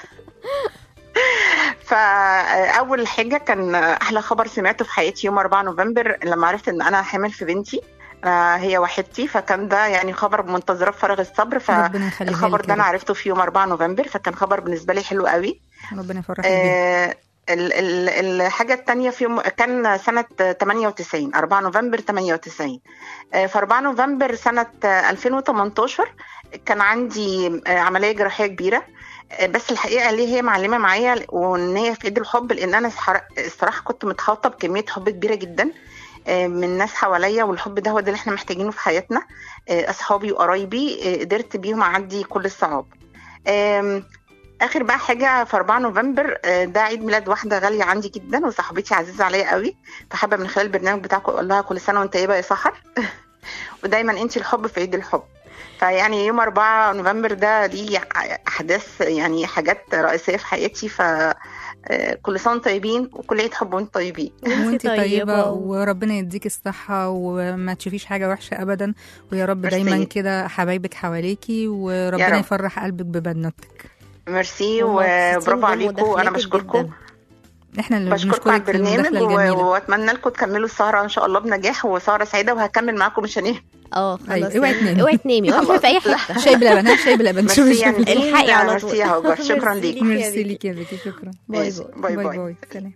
فاول حاجه كان احلى خبر سمعته في حياتي يوم 4 نوفمبر لما عرفت ان انا حامل في بنتي آه، هي وحيدتي فكان ده يعني خبر منتظره بفارغ الصبر ربنا يخليها فالخبر لك ده يا انا رب. عرفته في يوم 4 نوفمبر فكان خبر بالنسبه لي حلو قوي ربنا يفرحك بيه آه، ال- ال- الحاجة التانية في يوم كان سنة 98 4 نوفمبر 98 آه، في 4 نوفمبر سنة آه، 2018 كان عندي آه، عملية جراحية كبيرة آه، بس الحقيقة ليه هي معلمة معايا وإن هي في إيد الحب لأن أنا الصراحة- الصراحة كنت متحوطة بكمية حب كبيرة جدا آه، من ناس حواليا والحب ده هو ده اللي احنا محتاجينه في حياتنا آه، أصحابي وقرايبي آه، قدرت بيهم أعدي كل الصعاب آم، اخر بقى حاجه في 4 نوفمبر آه، ده عيد ميلاد واحده غاليه عندي جدا وصاحبتي عزيزه عليا قوي فحابه من خلال البرنامج بتاعكم اقول لها كل سنه وانت طيبه يا سحر ودايما انت الحب في عيد الحب فيعني يوم 4 نوفمبر ده ليه احداث يعني حاجات رئيسيه في حياتي ف آه، كل سنه وانتم طيبين وكل عيد حب وانتم طيبين وانت طيبة و- وربنا يديك الصحة وما تشوفيش حاجة وحشة أبدا ويا رب ميرسي. دايما كده حبايبك حواليكي يا وربنا رب. يفرح قلبك ببنوتك ميرسي والله مبسوطين وبرافو عليكم انا بمداخلتك بشكركم جداً. احنا اللي بشكركم على بنشكرك البرنامج المداخلة و- الجميلة واتمنى لكم تكملوا السهره ان شاء الله بنجاح وسهره سعيده وهكمل معاكم مش هنام اه خلاص أيوة، اوعي يعني. تنامي. اوعي تنامي اوعي في اي حته شاي بلبن ها شاي بلبن شوفي ميرسي شوفي يعني الحقي على ميرسي طول. يا هاجر شكرا ميرسي ليك ليك. يا ميرسي بيكي. ليك يا بيكي شكرا باي ماشي. باي باي باي باي باي سلام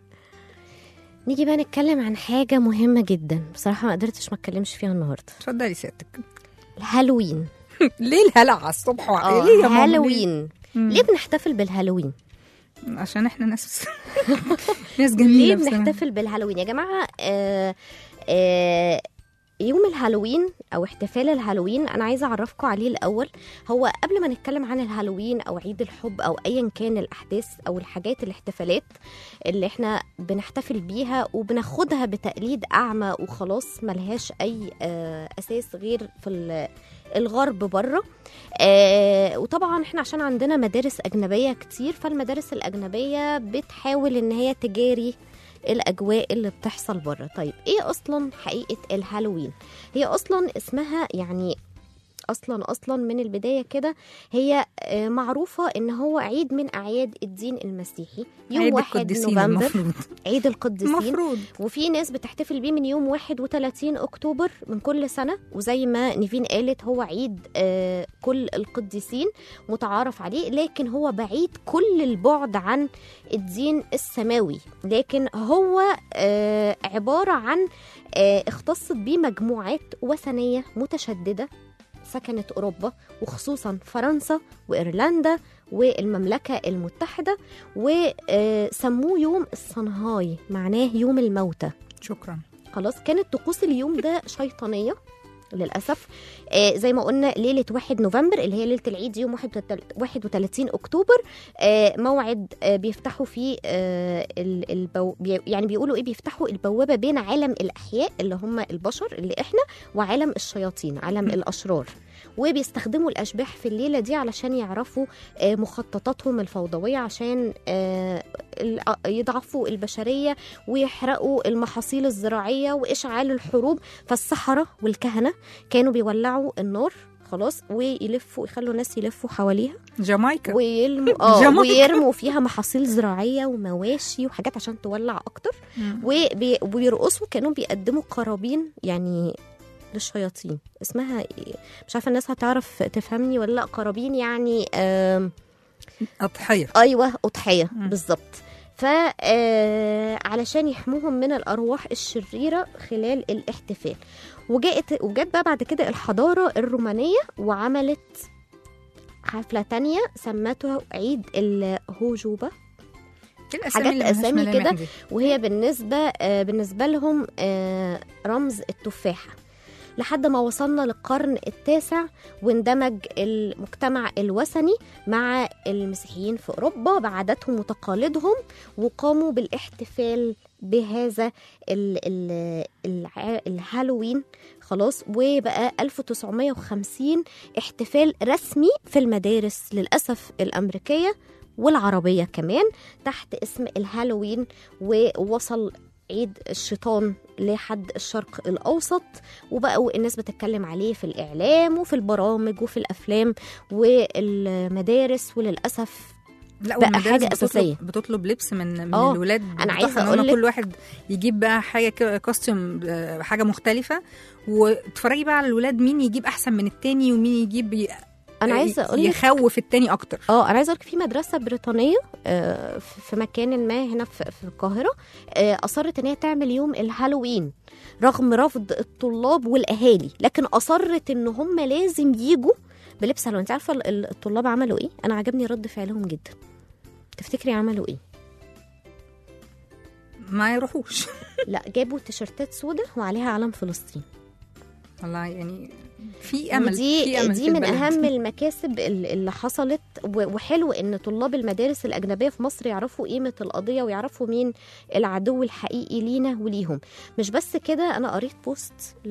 نيجي بقى نتكلم عن حاجه مهمه جدا بصراحه ما قدرتش ما اتكلمش فيها النهارده اتفضلي سيادتك الهالوين ليه الهلع على الصبح اه ليه يا ماما ليه؟ هالوين مم. ليه بنحتفل بالهالوين عشان احنا ناس ناس ليه جميلة بصراحة. بنحتفل بالهالوين يا جماعه آه آه يوم الهالوين او احتفال الهالوين انا عايزه اعرفكم عليه الاول هو قبل ما نتكلم عن الهالوين او عيد الحب او ايا كان الاحداث او الحاجات الاحتفالات اللي احنا بنحتفل بيها وبناخدها بتقليد اعمى وخلاص ملهاش اي آه اساس غير في ال- الغرب بره آه وطبعا احنا عشان عندنا مدارس اجنبيه كتير فالمدارس الاجنبيه بتحاول ان هي تجاري الاجواء اللي بتحصل بره طيب ايه اصلا حقيقه الهالوين هي اصلا اسمها يعني اصلا اصلا من البدايه كده هي آه، معروفه ان هو عيد من اعياد الدين المسيحي يوم عيد 1 القديسين نوفمبر المفروض عيد القديسين المفروض وفي ناس بتحتفل بيه من يوم 31 اكتوبر من كل سنه وزي ما نيفين قالت هو عيد آه، كل القديسين متعارف عليه لكن هو بعيد كل البعد عن الدين السماوي لكن هو آه، عباره عن آه، اختصت بيه مجموعات وثنيه متشدده سكنت اوروبا وخصوصا فرنسا وايرلندا والمملكه المتحده وسموه يوم الصنهاي معناه يوم الموتى شكرا خلاص كانت طقوس اليوم ده شيطانيه للاسف آه زي ما قلنا ليله 1 نوفمبر اللي هي ليله العيد يوم 31 اكتوبر آه موعد آه بيفتحوا فيه آه ال- البو بي يعني بيقولوا ايه بيفتحوا البوابه بين عالم الاحياء اللي هم البشر اللي احنا وعالم الشياطين عالم الاشرار وبيستخدموا الاشباح في الليله دي علشان يعرفوا آه، مخططاتهم الفوضويه عشان آه، ال- يضعفوا البشريه ويحرقوا المحاصيل الزراعيه واشعال الحروب فالسحره والكهنه كانوا بيولعوا النار خلاص ويلفوا يخلوا الناس يلفوا حواليها جامايكا ويلموا اه جامايكا. ويرموا فيها محاصيل زراعيه ومواشي وحاجات عشان تولع اكتر مم. وبي- وبيرقصوا كانوا بيقدموا قرابين يعني للشياطين اسمها إيه؟ مش عارفه الناس هتعرف تفهمني ولا لا قرابين يعني آم، أضحية ايوه اضحيه مم. بالظبط ف آه، علشان يحموهم من الارواح الشريره خلال الاحتفال وجاءت وجت بقى بعد كده الحضاره الرومانيه وعملت حفله تانية سمتها عيد الهوجوبه إيه الأسامي حاجات اللي ملهاش أسامي ملامح كده. دي؟ وهي بالنسبة آه، بالنسبة لهم آه، رمز التفاحة لحد ما وصلنا للقرن التاسع واندمج المجتمع الوثني مع المسيحيين في أوروبا بعاداتهم وتقاليدهم وقاموا بالاحتفال بهذا ال ال الع- الهالوين خلاص وبقى 1950 احتفال رسمي في المدارس للأسف الأمريكية والعربية كمان تحت اسم الهالوين ووصل عيد الشيطان لحد الشرق الاوسط وبقوا الناس بتتكلم عليه في الاعلام وفي البرامج وفي الافلام والمدارس وللاسف لا بقى والمدارس حاجة بتطلب- أساسية. بتطلب لبس من من آه، الولاد أنا عايزة بتوعها إن هم أقولك- كل واحد يجيب بقى حاجه كده كاستيوم آه، حاجه مختلفه وتتفرجي بقى على الولاد مين يجيب احسن من التاني ومين يجيب ي- انا عايزه اقول لك يخوف التاني اكتر اه انا عايزه اقول لك في مدرسه بريطانيه آه، في في مكان ما هنا في في القاهره آه، اصرت ان هي تعمل يوم الهالوين رغم رفض الطلاب والاهالي لكن اصرت ان هم لازم يجوا بلبس هالوين انت عارفه ال- ال- الطلاب عملوا ايه انا عجبني رد فعلهم جدا تفتكري عملوا ايه ما يروحوش لا جابوا تيشرتات سودة وعليها علم فلسطين والله يعني في امل ودي في أمل دي في من البلد. اهم المكاسب ال- اللي حصلت و- وحلو ان طلاب المدارس الاجنبيه في مصر يعرفوا قيمه القضيه ويعرفوا مين العدو الحقيقي لينا وليهم مش بس كده انا قريت بوست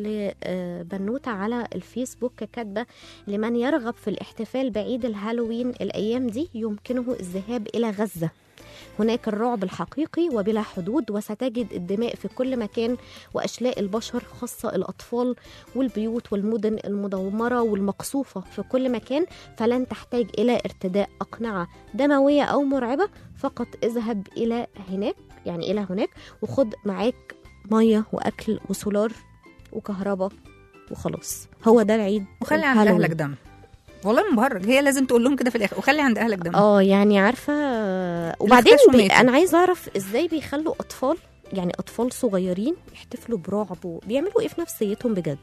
لبنوته على الفيسبوك كاتبه لمن يرغب في الاحتفال بعيد الهالوين الايام دي يمكنه الذهاب الى غزه هناك الرعب الحقيقي وبلا حدود وستجد الدماء في كل مكان واشلاء البشر خاصه الاطفال والبيوت والمدن المدمرة والمقصوفة في كل مكان فلن تحتاج إلى ارتداء أقنعة دموية أو مرعبة فقط اذهب إلى هناك يعني إلى هناك وخد معاك مية وأكل وسولار وكهرباء وخلاص هو ده العيد وخلي عند الهالوين. اهلك دم والله مبهرج هي لازم تقول لهم كده في الاخر وخلي عند اهلك دم اه يعني عارفة وبعدين اختشوا بي... ماتوا. أنا عايزة أعرف إزاي بيخلوا أطفال يعني أطفال صغيرين يحتفلوا برعب وبيعملوا إيه في نفسيتهم بجد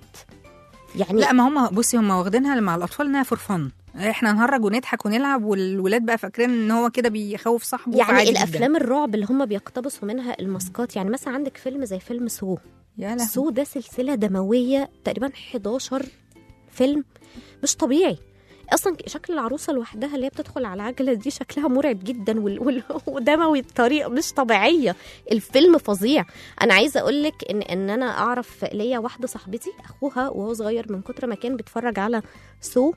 يعني لا ما هم بصي هم واخدينها مع الاطفال انها فور فن احنا نهرج ونضحك ونلعب والولاد بقى فاكرين ان هو كده بيخوف صاحبه يعني فعادي جداً. الافلام الرعب اللي هم بيقتبسوا منها الماسكات يعني مثلا عندك فيلم زي فيلم سو يا لهوي سو ده سلسله دمويه تقريبا 11 فيلم مش طبيعي اصلا شكل العروسه لوحدها اللي هي بتدخل على العجله دي شكلها مرعب جدا وال- وال- ودموي بطريقه مش طبيعيه الفيلم فظيع انا عايزه اقول لك ان ان انا اعرف ليا واحده صاحبتي اخوها وهو صغير من كتر ما كان بيتفرج على سو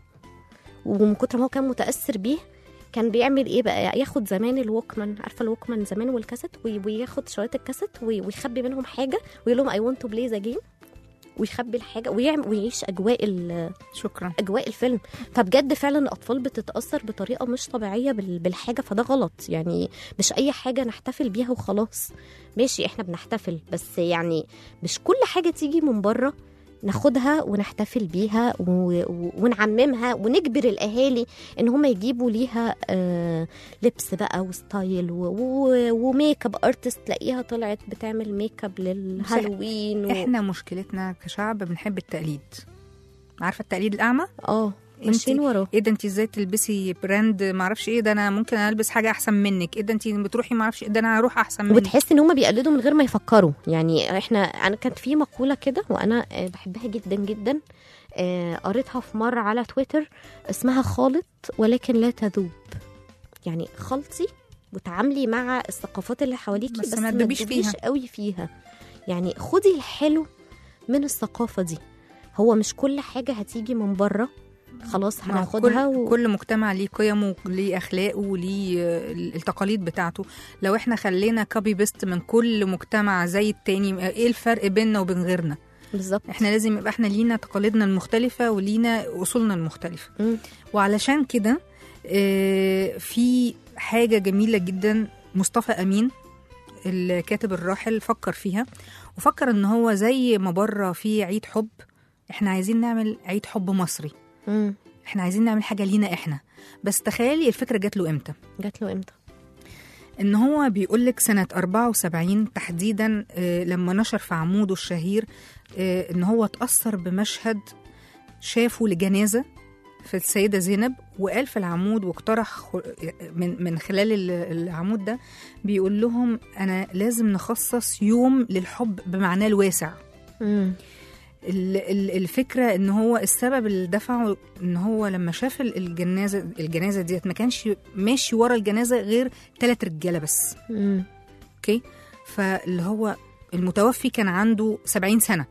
ومن كتر ما هو كان متاثر بيه كان بيعمل ايه بقى ياخد زمان الوكمان عارفه الوكمان زمان والكاسيت وي- وياخد شرايط الكاسيت وي- ويخبي منهم حاجه ويقول لهم اي ونت تو بلاي اجين ويخبي الحاجه ويعمل ويعيش اجواء ال- شكرا اجواء الفيلم فبجد فعلا الاطفال بتتاثر بطريقه مش طبيعيه بال- بالحاجه فده غلط يعني مش اي حاجه نحتفل بيها وخلاص ماشي احنا بنحتفل بس يعني مش كل حاجه تيجي من بره ناخدها ونحتفل بيها و... و... ونعممها ونجبر الاهالي ان هم يجيبوا ليها آه لبس بقى وستايل و... و... وميك اب ارتست تلاقيها طلعت بتعمل ميك اب للهالوين و... احنا مشكلتنا كشعب بنحب التقليد عارفه التقليد الاعمى اه انتي- ماشيين وراه ايه ده انت ازاي تلبسي براند ما اعرفش ايه ده انا ممكن البس حاجه احسن منك ايه ده انت بتروحي ما اعرفش ايه ده انا هروح احسن منك وبتحس ان هم بيقلدوا من غير ما يفكروا يعني احنا انا كانت في مقوله كده وانا آه، بحبها جدا جدا آه، قريتها في مره على تويتر اسمها خالط ولكن لا تذوب يعني خلطي وتعاملي مع الثقافات اللي حواليكي بس بس, ما ما تدوبيش تدوبيش فيها. قوي فيها يعني خدي الحلو من الثقافه دي هو مش كل حاجه هتيجي من بره خلاص ما هو هناخدها كل, و... كل مجتمع ليه قيمه ليه اخلاقه وليه آه، التقاليد بتاعته لو احنا خلينا كوبي بيست من كل مجتمع زي التاني ايه الفرق بيننا وبين غيرنا بالظبط احنا لازم يبقى احنا لينا تقاليدنا المختلفه ولينا اصولنا المختلفه مم. وعلشان كده آه، في حاجه جميله جدا مصطفى امين الكاتب الراحل فكر فيها وفكر ان هو زي ما بره في عيد حب احنا عايزين نعمل عيد حب مصري مم. احنا عايزين نعمل حاجه لينا احنا بس تخيلي الفكره جات له امتى جات له امتى ان هو بيقول لك سنه 74 تحديدا آه، لما نشر في عموده الشهير آه، ان هو اتاثر بمشهد شافه لجنازه في السيده زينب وقال في العمود واقترح خ- من من خلال ال- العمود ده بيقول لهم انا لازم نخصص يوم للحب بمعناه الواسع مم. ال- ال- الفكره ان هو السبب اللي دفعه ان هو لما شاف ال- الجنازه الجنازه ديت ما كانش ماشي ورا الجنازه غير ثلاث رجاله بس مم. اوكي فاللي هو المتوفي كان عنده 70 سنه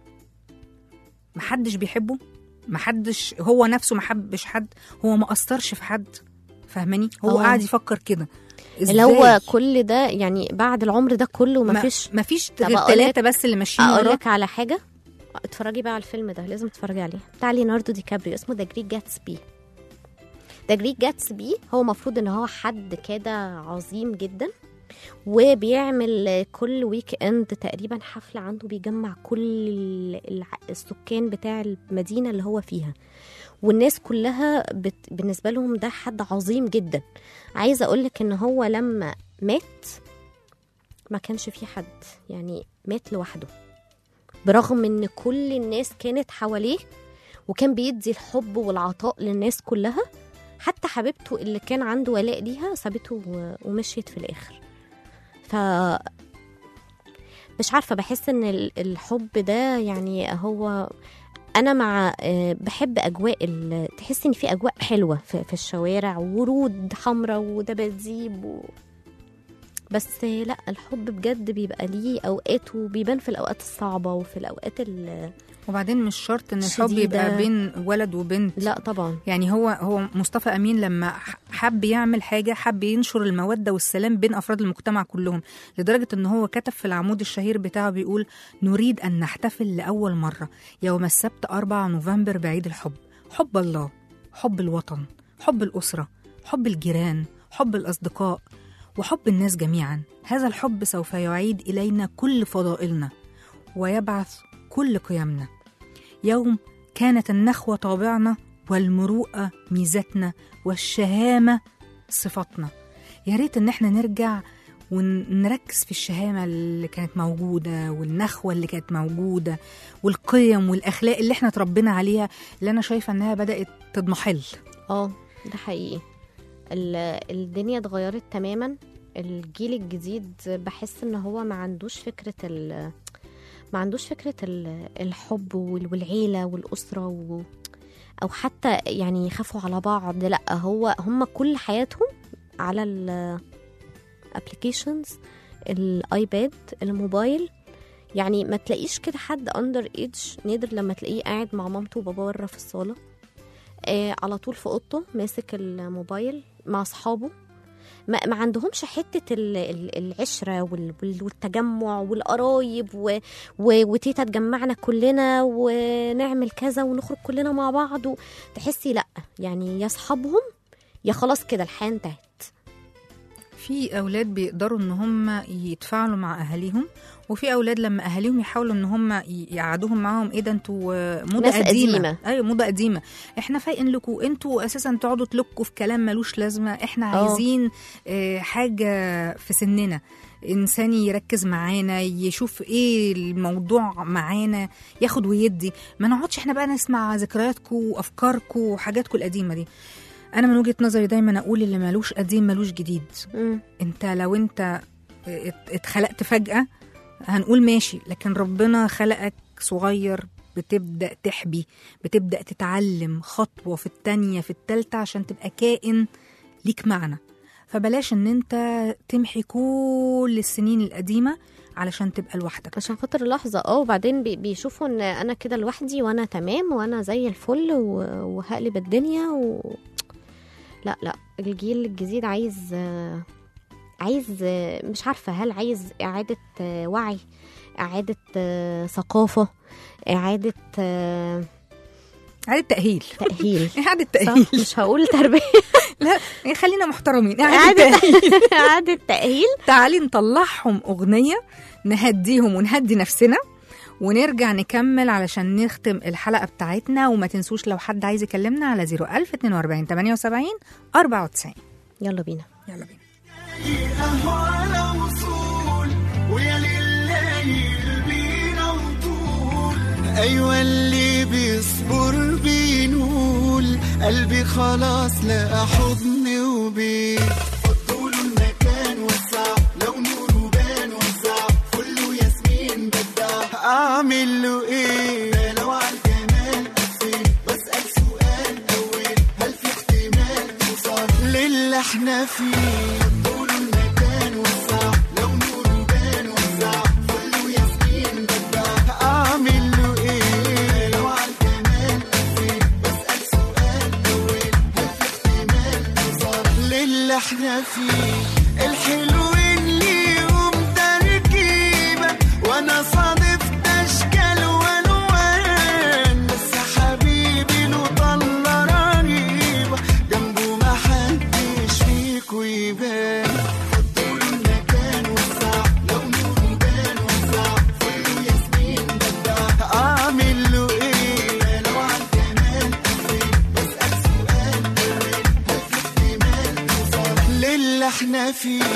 محدش بيحبه محدش هو نفسه ما حبش حد هو ما اثرش في حد فاهماني هو آه. قاعد يفكر كده اللي هو إزاي؟ كل ده يعني بعد العمر ده كله ما مفيش مفيش طب غير أقول لك- ثلاثه بس اللي ماشيين اقول وراه لك على حاجه اتفرجي بقى على الفيلم ده لازم تتفرجي عليه بتاع ليوناردو دي كابريو اسمه ذا جريت جاتسبي ذا جريت جاتسبي هو المفروض ان هو حد كده عظيم جدا وبيعمل كل ويك اند تقريبا حفله عنده بيجمع كل الع- السكان بتاع المدينه اللي هو فيها والناس كلها بت... بالنسبه لهم ده حد عظيم جدا عايزه اقول لك ان هو لما مات ما كانش في حد يعني مات لوحده برغم ان كل الناس كانت حواليه وكان بيدي الحب والعطاء للناس كلها حتى حبيبته اللي كان عنده ولاء ليها سابته و- ومشيت في الاخر ف مش عارفه بحس ان ال- الحب ده يعني هو انا مع آه، بحب اجواء ال- تحس ان في اجواء حلوه في, في الشوارع ورود حمراء ودباديب و... بس لا الحب بجد بيبقى ليه اوقات وبيبان في الاوقات الصعبه وفي الاوقات ال... وبعدين مش شرط ان الحب شديدة. يبقى بين ولد وبنت لا طبعا يعني هو هو مصطفى امين لما ح- حب يعمل حاجه حب ينشر الموده والسلام بين افراد المجتمع كلهم لدرجه ان هو كتب في العمود الشهير بتاعه بيقول نريد ان نحتفل لاول مره يوم السبت 4 نوفمبر بعيد الحب حب الله حب الوطن حب الاسره حب الجيران حب الاصدقاء وحب الناس جميعا هذا الحب سوف يعيد الينا كل فضائلنا ويبعث كل قيمنا يوم كانت النخوة طابعنا والمروءة ميزتنا والشهامة صفاتنا يا ريت ان احنا نرجع ونركز في الشهامة اللي كانت موجودة والنخوة اللي كانت موجودة والقيم والأخلاق اللي احنا اتربينا عليها اللي أنا شايفة إنها بدأت تضمحل اه ده حقيقي ال- الدنيا اتغيرت تماما الجيل الجديد بحس ان هو ما عندوش فكرة ال ما عندوش فكرة ال- الحب وال- والعيلة والأسرة و... أو حتى يعني يخافوا على بعض لا هو هم كل حياتهم على الابلكيشنز الايباد الموبايل يعني ما تلاقيش كده حد اندر ايدج نادر لما تلاقيه قاعد مع مامته وباباه بره في الصاله آه على طول في اوضته ماسك الموبايل مع اصحابه ما, ما عندهمش حته ال- ال- العشره وال- وال- والتجمع والقرايب و و وتيتا تجمعنا كلنا ونعمل كذا ونخرج كلنا مع بعض و- تحسي لا يعني يا اصحابهم يا خلاص كده الحياه انتهت في اولاد بيقدروا ان هم يتفاعلوا مع اهاليهم وفي اولاد لما اهاليهم يحاولوا ان هم ي- يقعدوهم معاهم ايه ده انتوا آه، موضه ناس قديمه قديمة. ايوه موضه قديمه احنا فايقين لكم انتوا اساسا تقعدوا تلكوا في كلام ملوش لازمه احنا آه. عايزين آه، حاجه في سننا انسان يركز معانا يشوف ايه الموضوع معانا ياخد ويدي ما نقعدش احنا بقى نسمع ذكرياتكم وافكاركم وحاجاتكم القديمه دي انا من وجهه نظري دايما اقول اللي ملوش قديم ملوش جديد مم. انت لو انت ات- اتخلقت فجأة هنقول ماشي لكن ربنا خلقك صغير بتبدأ تحبي بتبدأ تتعلم خطوة في التانية في التالتة عشان تبقى كائن ليك معنى فبلاش ان انت تمحي كل السنين القديمة علشان تبقى لوحدك عشان خاطر لحظة اه وبعدين بي- بيشوفوا ان انا كده لوحدي وانا تمام وانا زي الفل و- وهقلب الدنيا و... لا لا الجيل الجديد عايز آه، عايز آه، مش عارفة هل عايز إعادة آه، وعي إعادة آه، ثقافة إعادة آه، إعادة تأهيل تأهيل إعادة صح تأهيل مش هقول تربية لا خلينا محترمين إعادة إعادة تأهيل إعادة تأهيل تعالي نطلعهم أغنية نهديهم ونهدي نفسنا ونرجع نكمل علشان نختم الحلقة بتاعتنا وما تنسوش لو حد عايز يكلمنا على 01000 42 78 94 يلا بينا يلا بينا قهوة على وصول ويا لليل بينا وطول أيوة اللي بيصبر بينول قلبي خلاص لقى حضن وبيت فضوله المكان وسع لو نوره بان وزع كله ياسمين بدع أعمل له إيه لو على الجمال قفل بسأل سؤال أول هل في احتمال توصل للي احنا فيه طول المكان وسع لو نوره بان وزع كله ياسمين بدع اعمل له ايه لو على الجمال قفل بسأل سؤال اول هل في احتمال توصل للي احنا فيه احنا فيه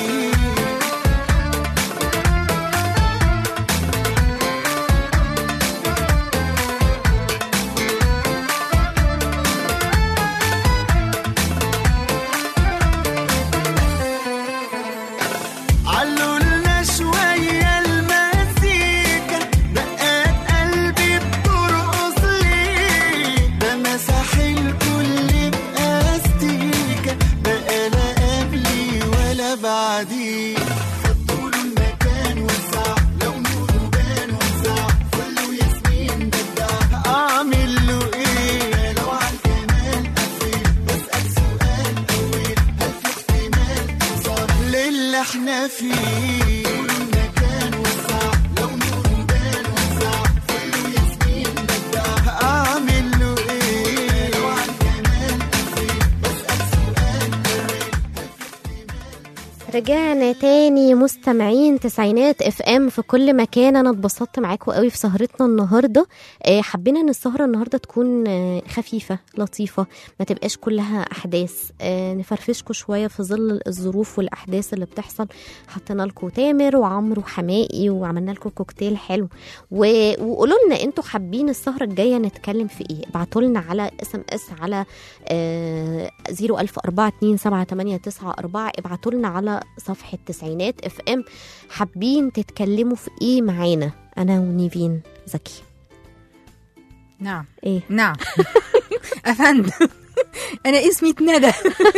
علولنا شوية المزيكا دقات قلبي بترقص ليه ده مسح الكل بأستيكا بقى لا قبلي ولا بعدي طول المكان وسع لو نوره بان وسع كله ياسمين بدع اعمل له ايه لو على الكمال قفل بسأل سؤال اول هل في احتمال توصل للي احنا فيه طول المكان وسع لو نوره بان وسع كله ياسمين بدع اعمل له ايه لو على الكمال قفل بسأل سؤال اول رجعنا تاني مستمعين تسعينات اف ام في كل مكان انا اتبسطت معاكم قوي في سهرتنا النهارده آه، حبينا ان السهره النهارده تكون آه، خفيفه لطيفه ما تبقاش كلها احداث آه، نفرفشكم شويه في ظل الظروف والاحداث اللي بتحصل حطينا لكم تامر وعمرو وحمائي وعملنا لكم كوكتيل حلو و... وقولوا لنا انتوا حابين السهره الجايه نتكلم في ايه ابعتوا لنا على اس ام اس على آه، 010427894 ابعتوا لنا على صفحة تسعينات اف ام حابين تتكلموا في ايه معانا انا ونيفين زكي نعم ايه نعم افندم انا اسمي ندى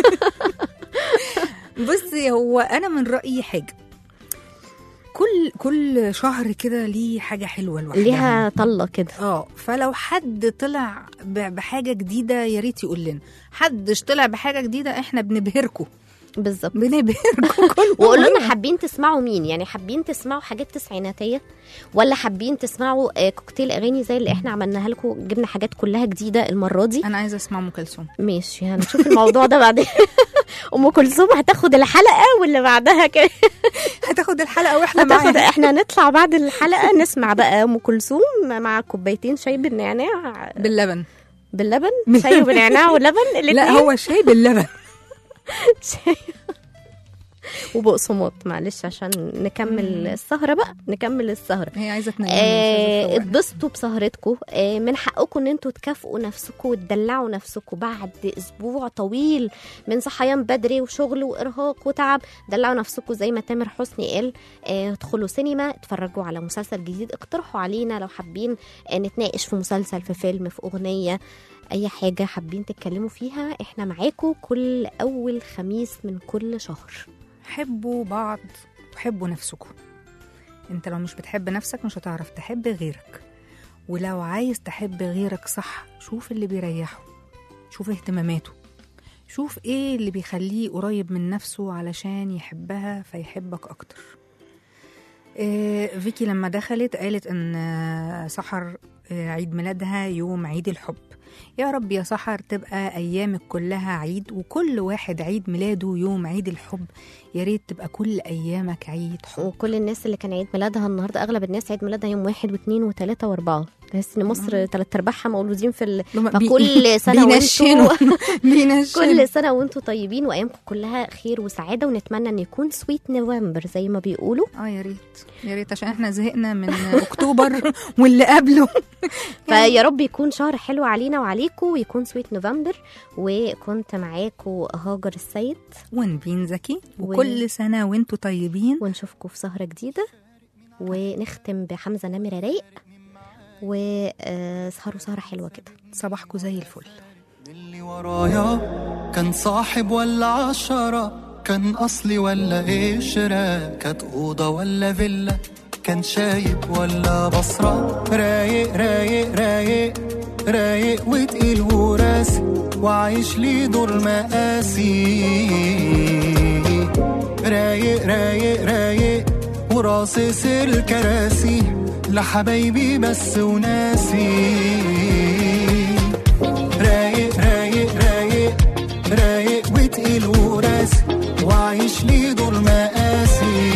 بصي هو انا من رايي حاجه كل كل شهر كده ليه حاجه حلوه لوحدها ليها طلة كده اه فلو حد طلع ب- بحاجه جديده يا ريت يقول لنا حدش طلع بحاجه جديده احنا بنبهركم بالظبط بنبهركم كل وقولوا لنا حابين تسمعوا مين يعني حابين تسمعوا حاجات تسعيناتيه ولا حابين تسمعوا آه، كوكتيل اغاني زي اللي احنا عملناها لكم جبنا حاجات كلها جديده المره دي انا عايزه اسمع ام كلثوم ماشي هنشوف الموضوع ده بعدين ام كلثوم هتاخد الحلقه واللي بعدها كده هتاخد الحلقه واحنا هتاخد معاها احنا هنطلع بعد الحلقه نسمع بقى ام كلثوم مع كوبايتين شاي بالنعناع باللبن باللبن شاي وبنعناع ولبن لا الاتنين هو شاي باللبن شاي وبقسماط معلش عشان نكمل السهره بقى نكمل السهره هي عايزه تنام آه، اتبسطوا بسهرتكم آه، من حقكم ان انتوا تكافئوا نفسكم وتدلعوا نفسكم بعد اسبوع طويل من صحيان بدري وشغل وارهاق وتعب دلعوا نفسكم زي ما تامر حسني قال آه، ادخلوا سينما اتفرجوا على مسلسل جديد اقترحوا علينا لو حابين آه، نتناقش في مسلسل في فيلم في اغنيه اي حاجه حابين تتكلموا فيها احنا معاكم كل اول خميس من كل شهر حبوا بعض وحبوا نفسكم انت لو مش بتحب نفسك مش هتعرف تحب غيرك ولو عايز تحب غيرك صح شوف اللي بيريحه شوف اهتماماته شوف ايه اللي بيخليه قريب من نفسه علشان يحبها فيحبك اكتر آه، فيكي لما دخلت قالت ان آه، سحر آه، عيد ميلادها يوم عيد الحب يا رب يا سحر تبقى ايامك كلها عيد وكل واحد عيد ميلاده يوم عيد الحب يا ريت تبقى كل ايامك عيد حب وكل الناس اللي كان عيد ميلادها النهارده اغلب الناس عيد ميلادها يوم واحد واثنين وثلاثه واربعه تحس ان مصر ثلاث ارباعها مولودين في ال... لما بي- فكل سنه بينشنوا وانتوا بينشنوا كل سنه وانتوا طيبين وايامكم كلها خير وسعاده ونتمنى ان يكون سويت نوفمبر زي ما بيقولوا اه يا ريت يا ريت عشان احنا زهقنا من اكتوبر واللي قبله فيا رب يكون شهر حلو علينا وعليكم ويكون سويت نوفمبر وكنت معاكم هاجر السيد ونبين زكي و- وكل سنه وانتوا طيبين ونشوفكم في سهره جديده ونختم بحمزه نمره رايق وسهروا سهره حلوه كده صباحكم زي الفل اللي ورايا كان صاحب ولا عشرة كان أصلي ولا قشرة كانت أوضة ولا فيلا كان شايب ولا بصرة رايق رايق رايق رايق وتقيل وراسي وعايش لي دور مقاسي رايق رايق رايق وراصص الكراسي لحبايبي بس وناسي رايق رايق رايق رايق وتقيل وراسي وعايش لي دور مقاسي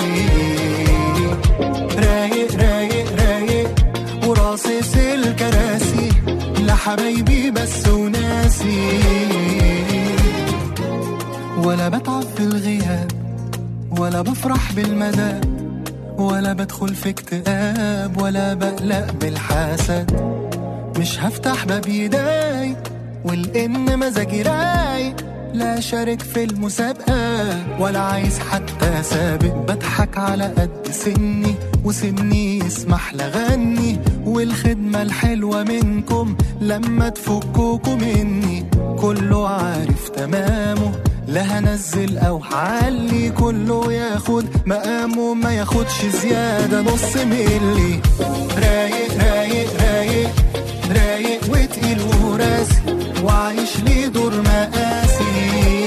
رايق رايق رايق وراصص الكراسي لحبايبي بس وناسي ولا بتعب في الغياب ولا بفرح بالمدى ولا بدخل في اكتئاب ولا بقلق بالحسد مش هفتح باب يداي والإن مزاجي رايق لا شارك في المسابقة ولا عايز حتى سابق بضحك على قد سني وسني يسمح لغني والخدمة الحلوة منكم لما تفكوكوا مني كله عارف تمامه لا هنزل او هعلي كله ياخد مقامه ما ياخدش زيادة نص ملي رايق رايق رايق رايق وتقيل وراسي وعايش ليه دور مقاسي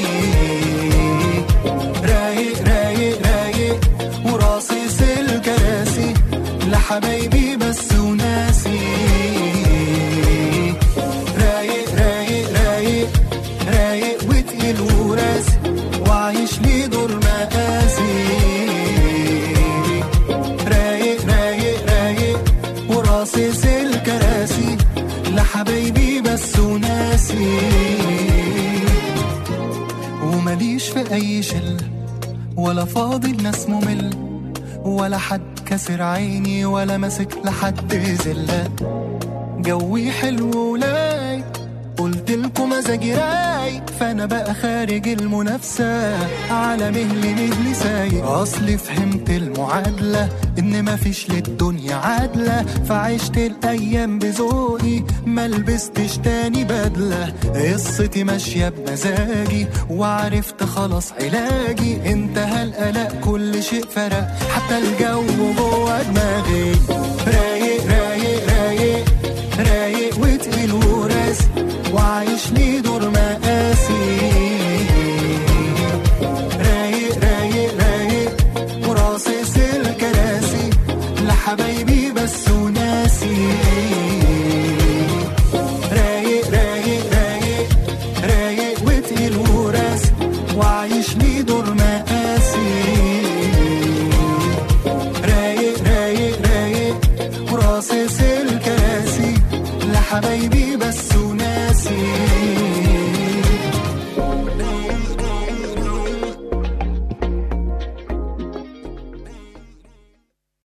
رايق رايق رايق وراصص الكراسي لحبايبي بس وناسي رايق رايق رايق رايق وتقيل وراسي وعايش ليه دور مقاسي رايق رايق رايق وراصص الكراسي لحبايبي بس وناسي ومليش في اي شله ولا فاضي الناس ممل ولا حد كسر عيني ولا ماسك لحد زله جوي حلو ولاي قلت لكم مزاجي رايق فانا بقى خارج المنافسه على مهلي مهلي سايق اصلي فهمت المعادله ان مفيش للدنيا عادله فعشت الايام بذوقي ما لبستش تاني بدله قصتي ماشيه بمزاجي وعرفت خلاص علاجي انتهى القلق كل شيء فرق حتى الجو جوه دماغي رايق رايق رايق رايق وتقيل وراسي وعايش ليه دور مقاسي رايق رايق رايق وراصص الكراسي لحبايبي بس وناسي رايق رايق رايق رايق وتقيل وراسي وعايش ليه دور مقاسي رايق رايق رايق وراصص الكراسي لحبايبي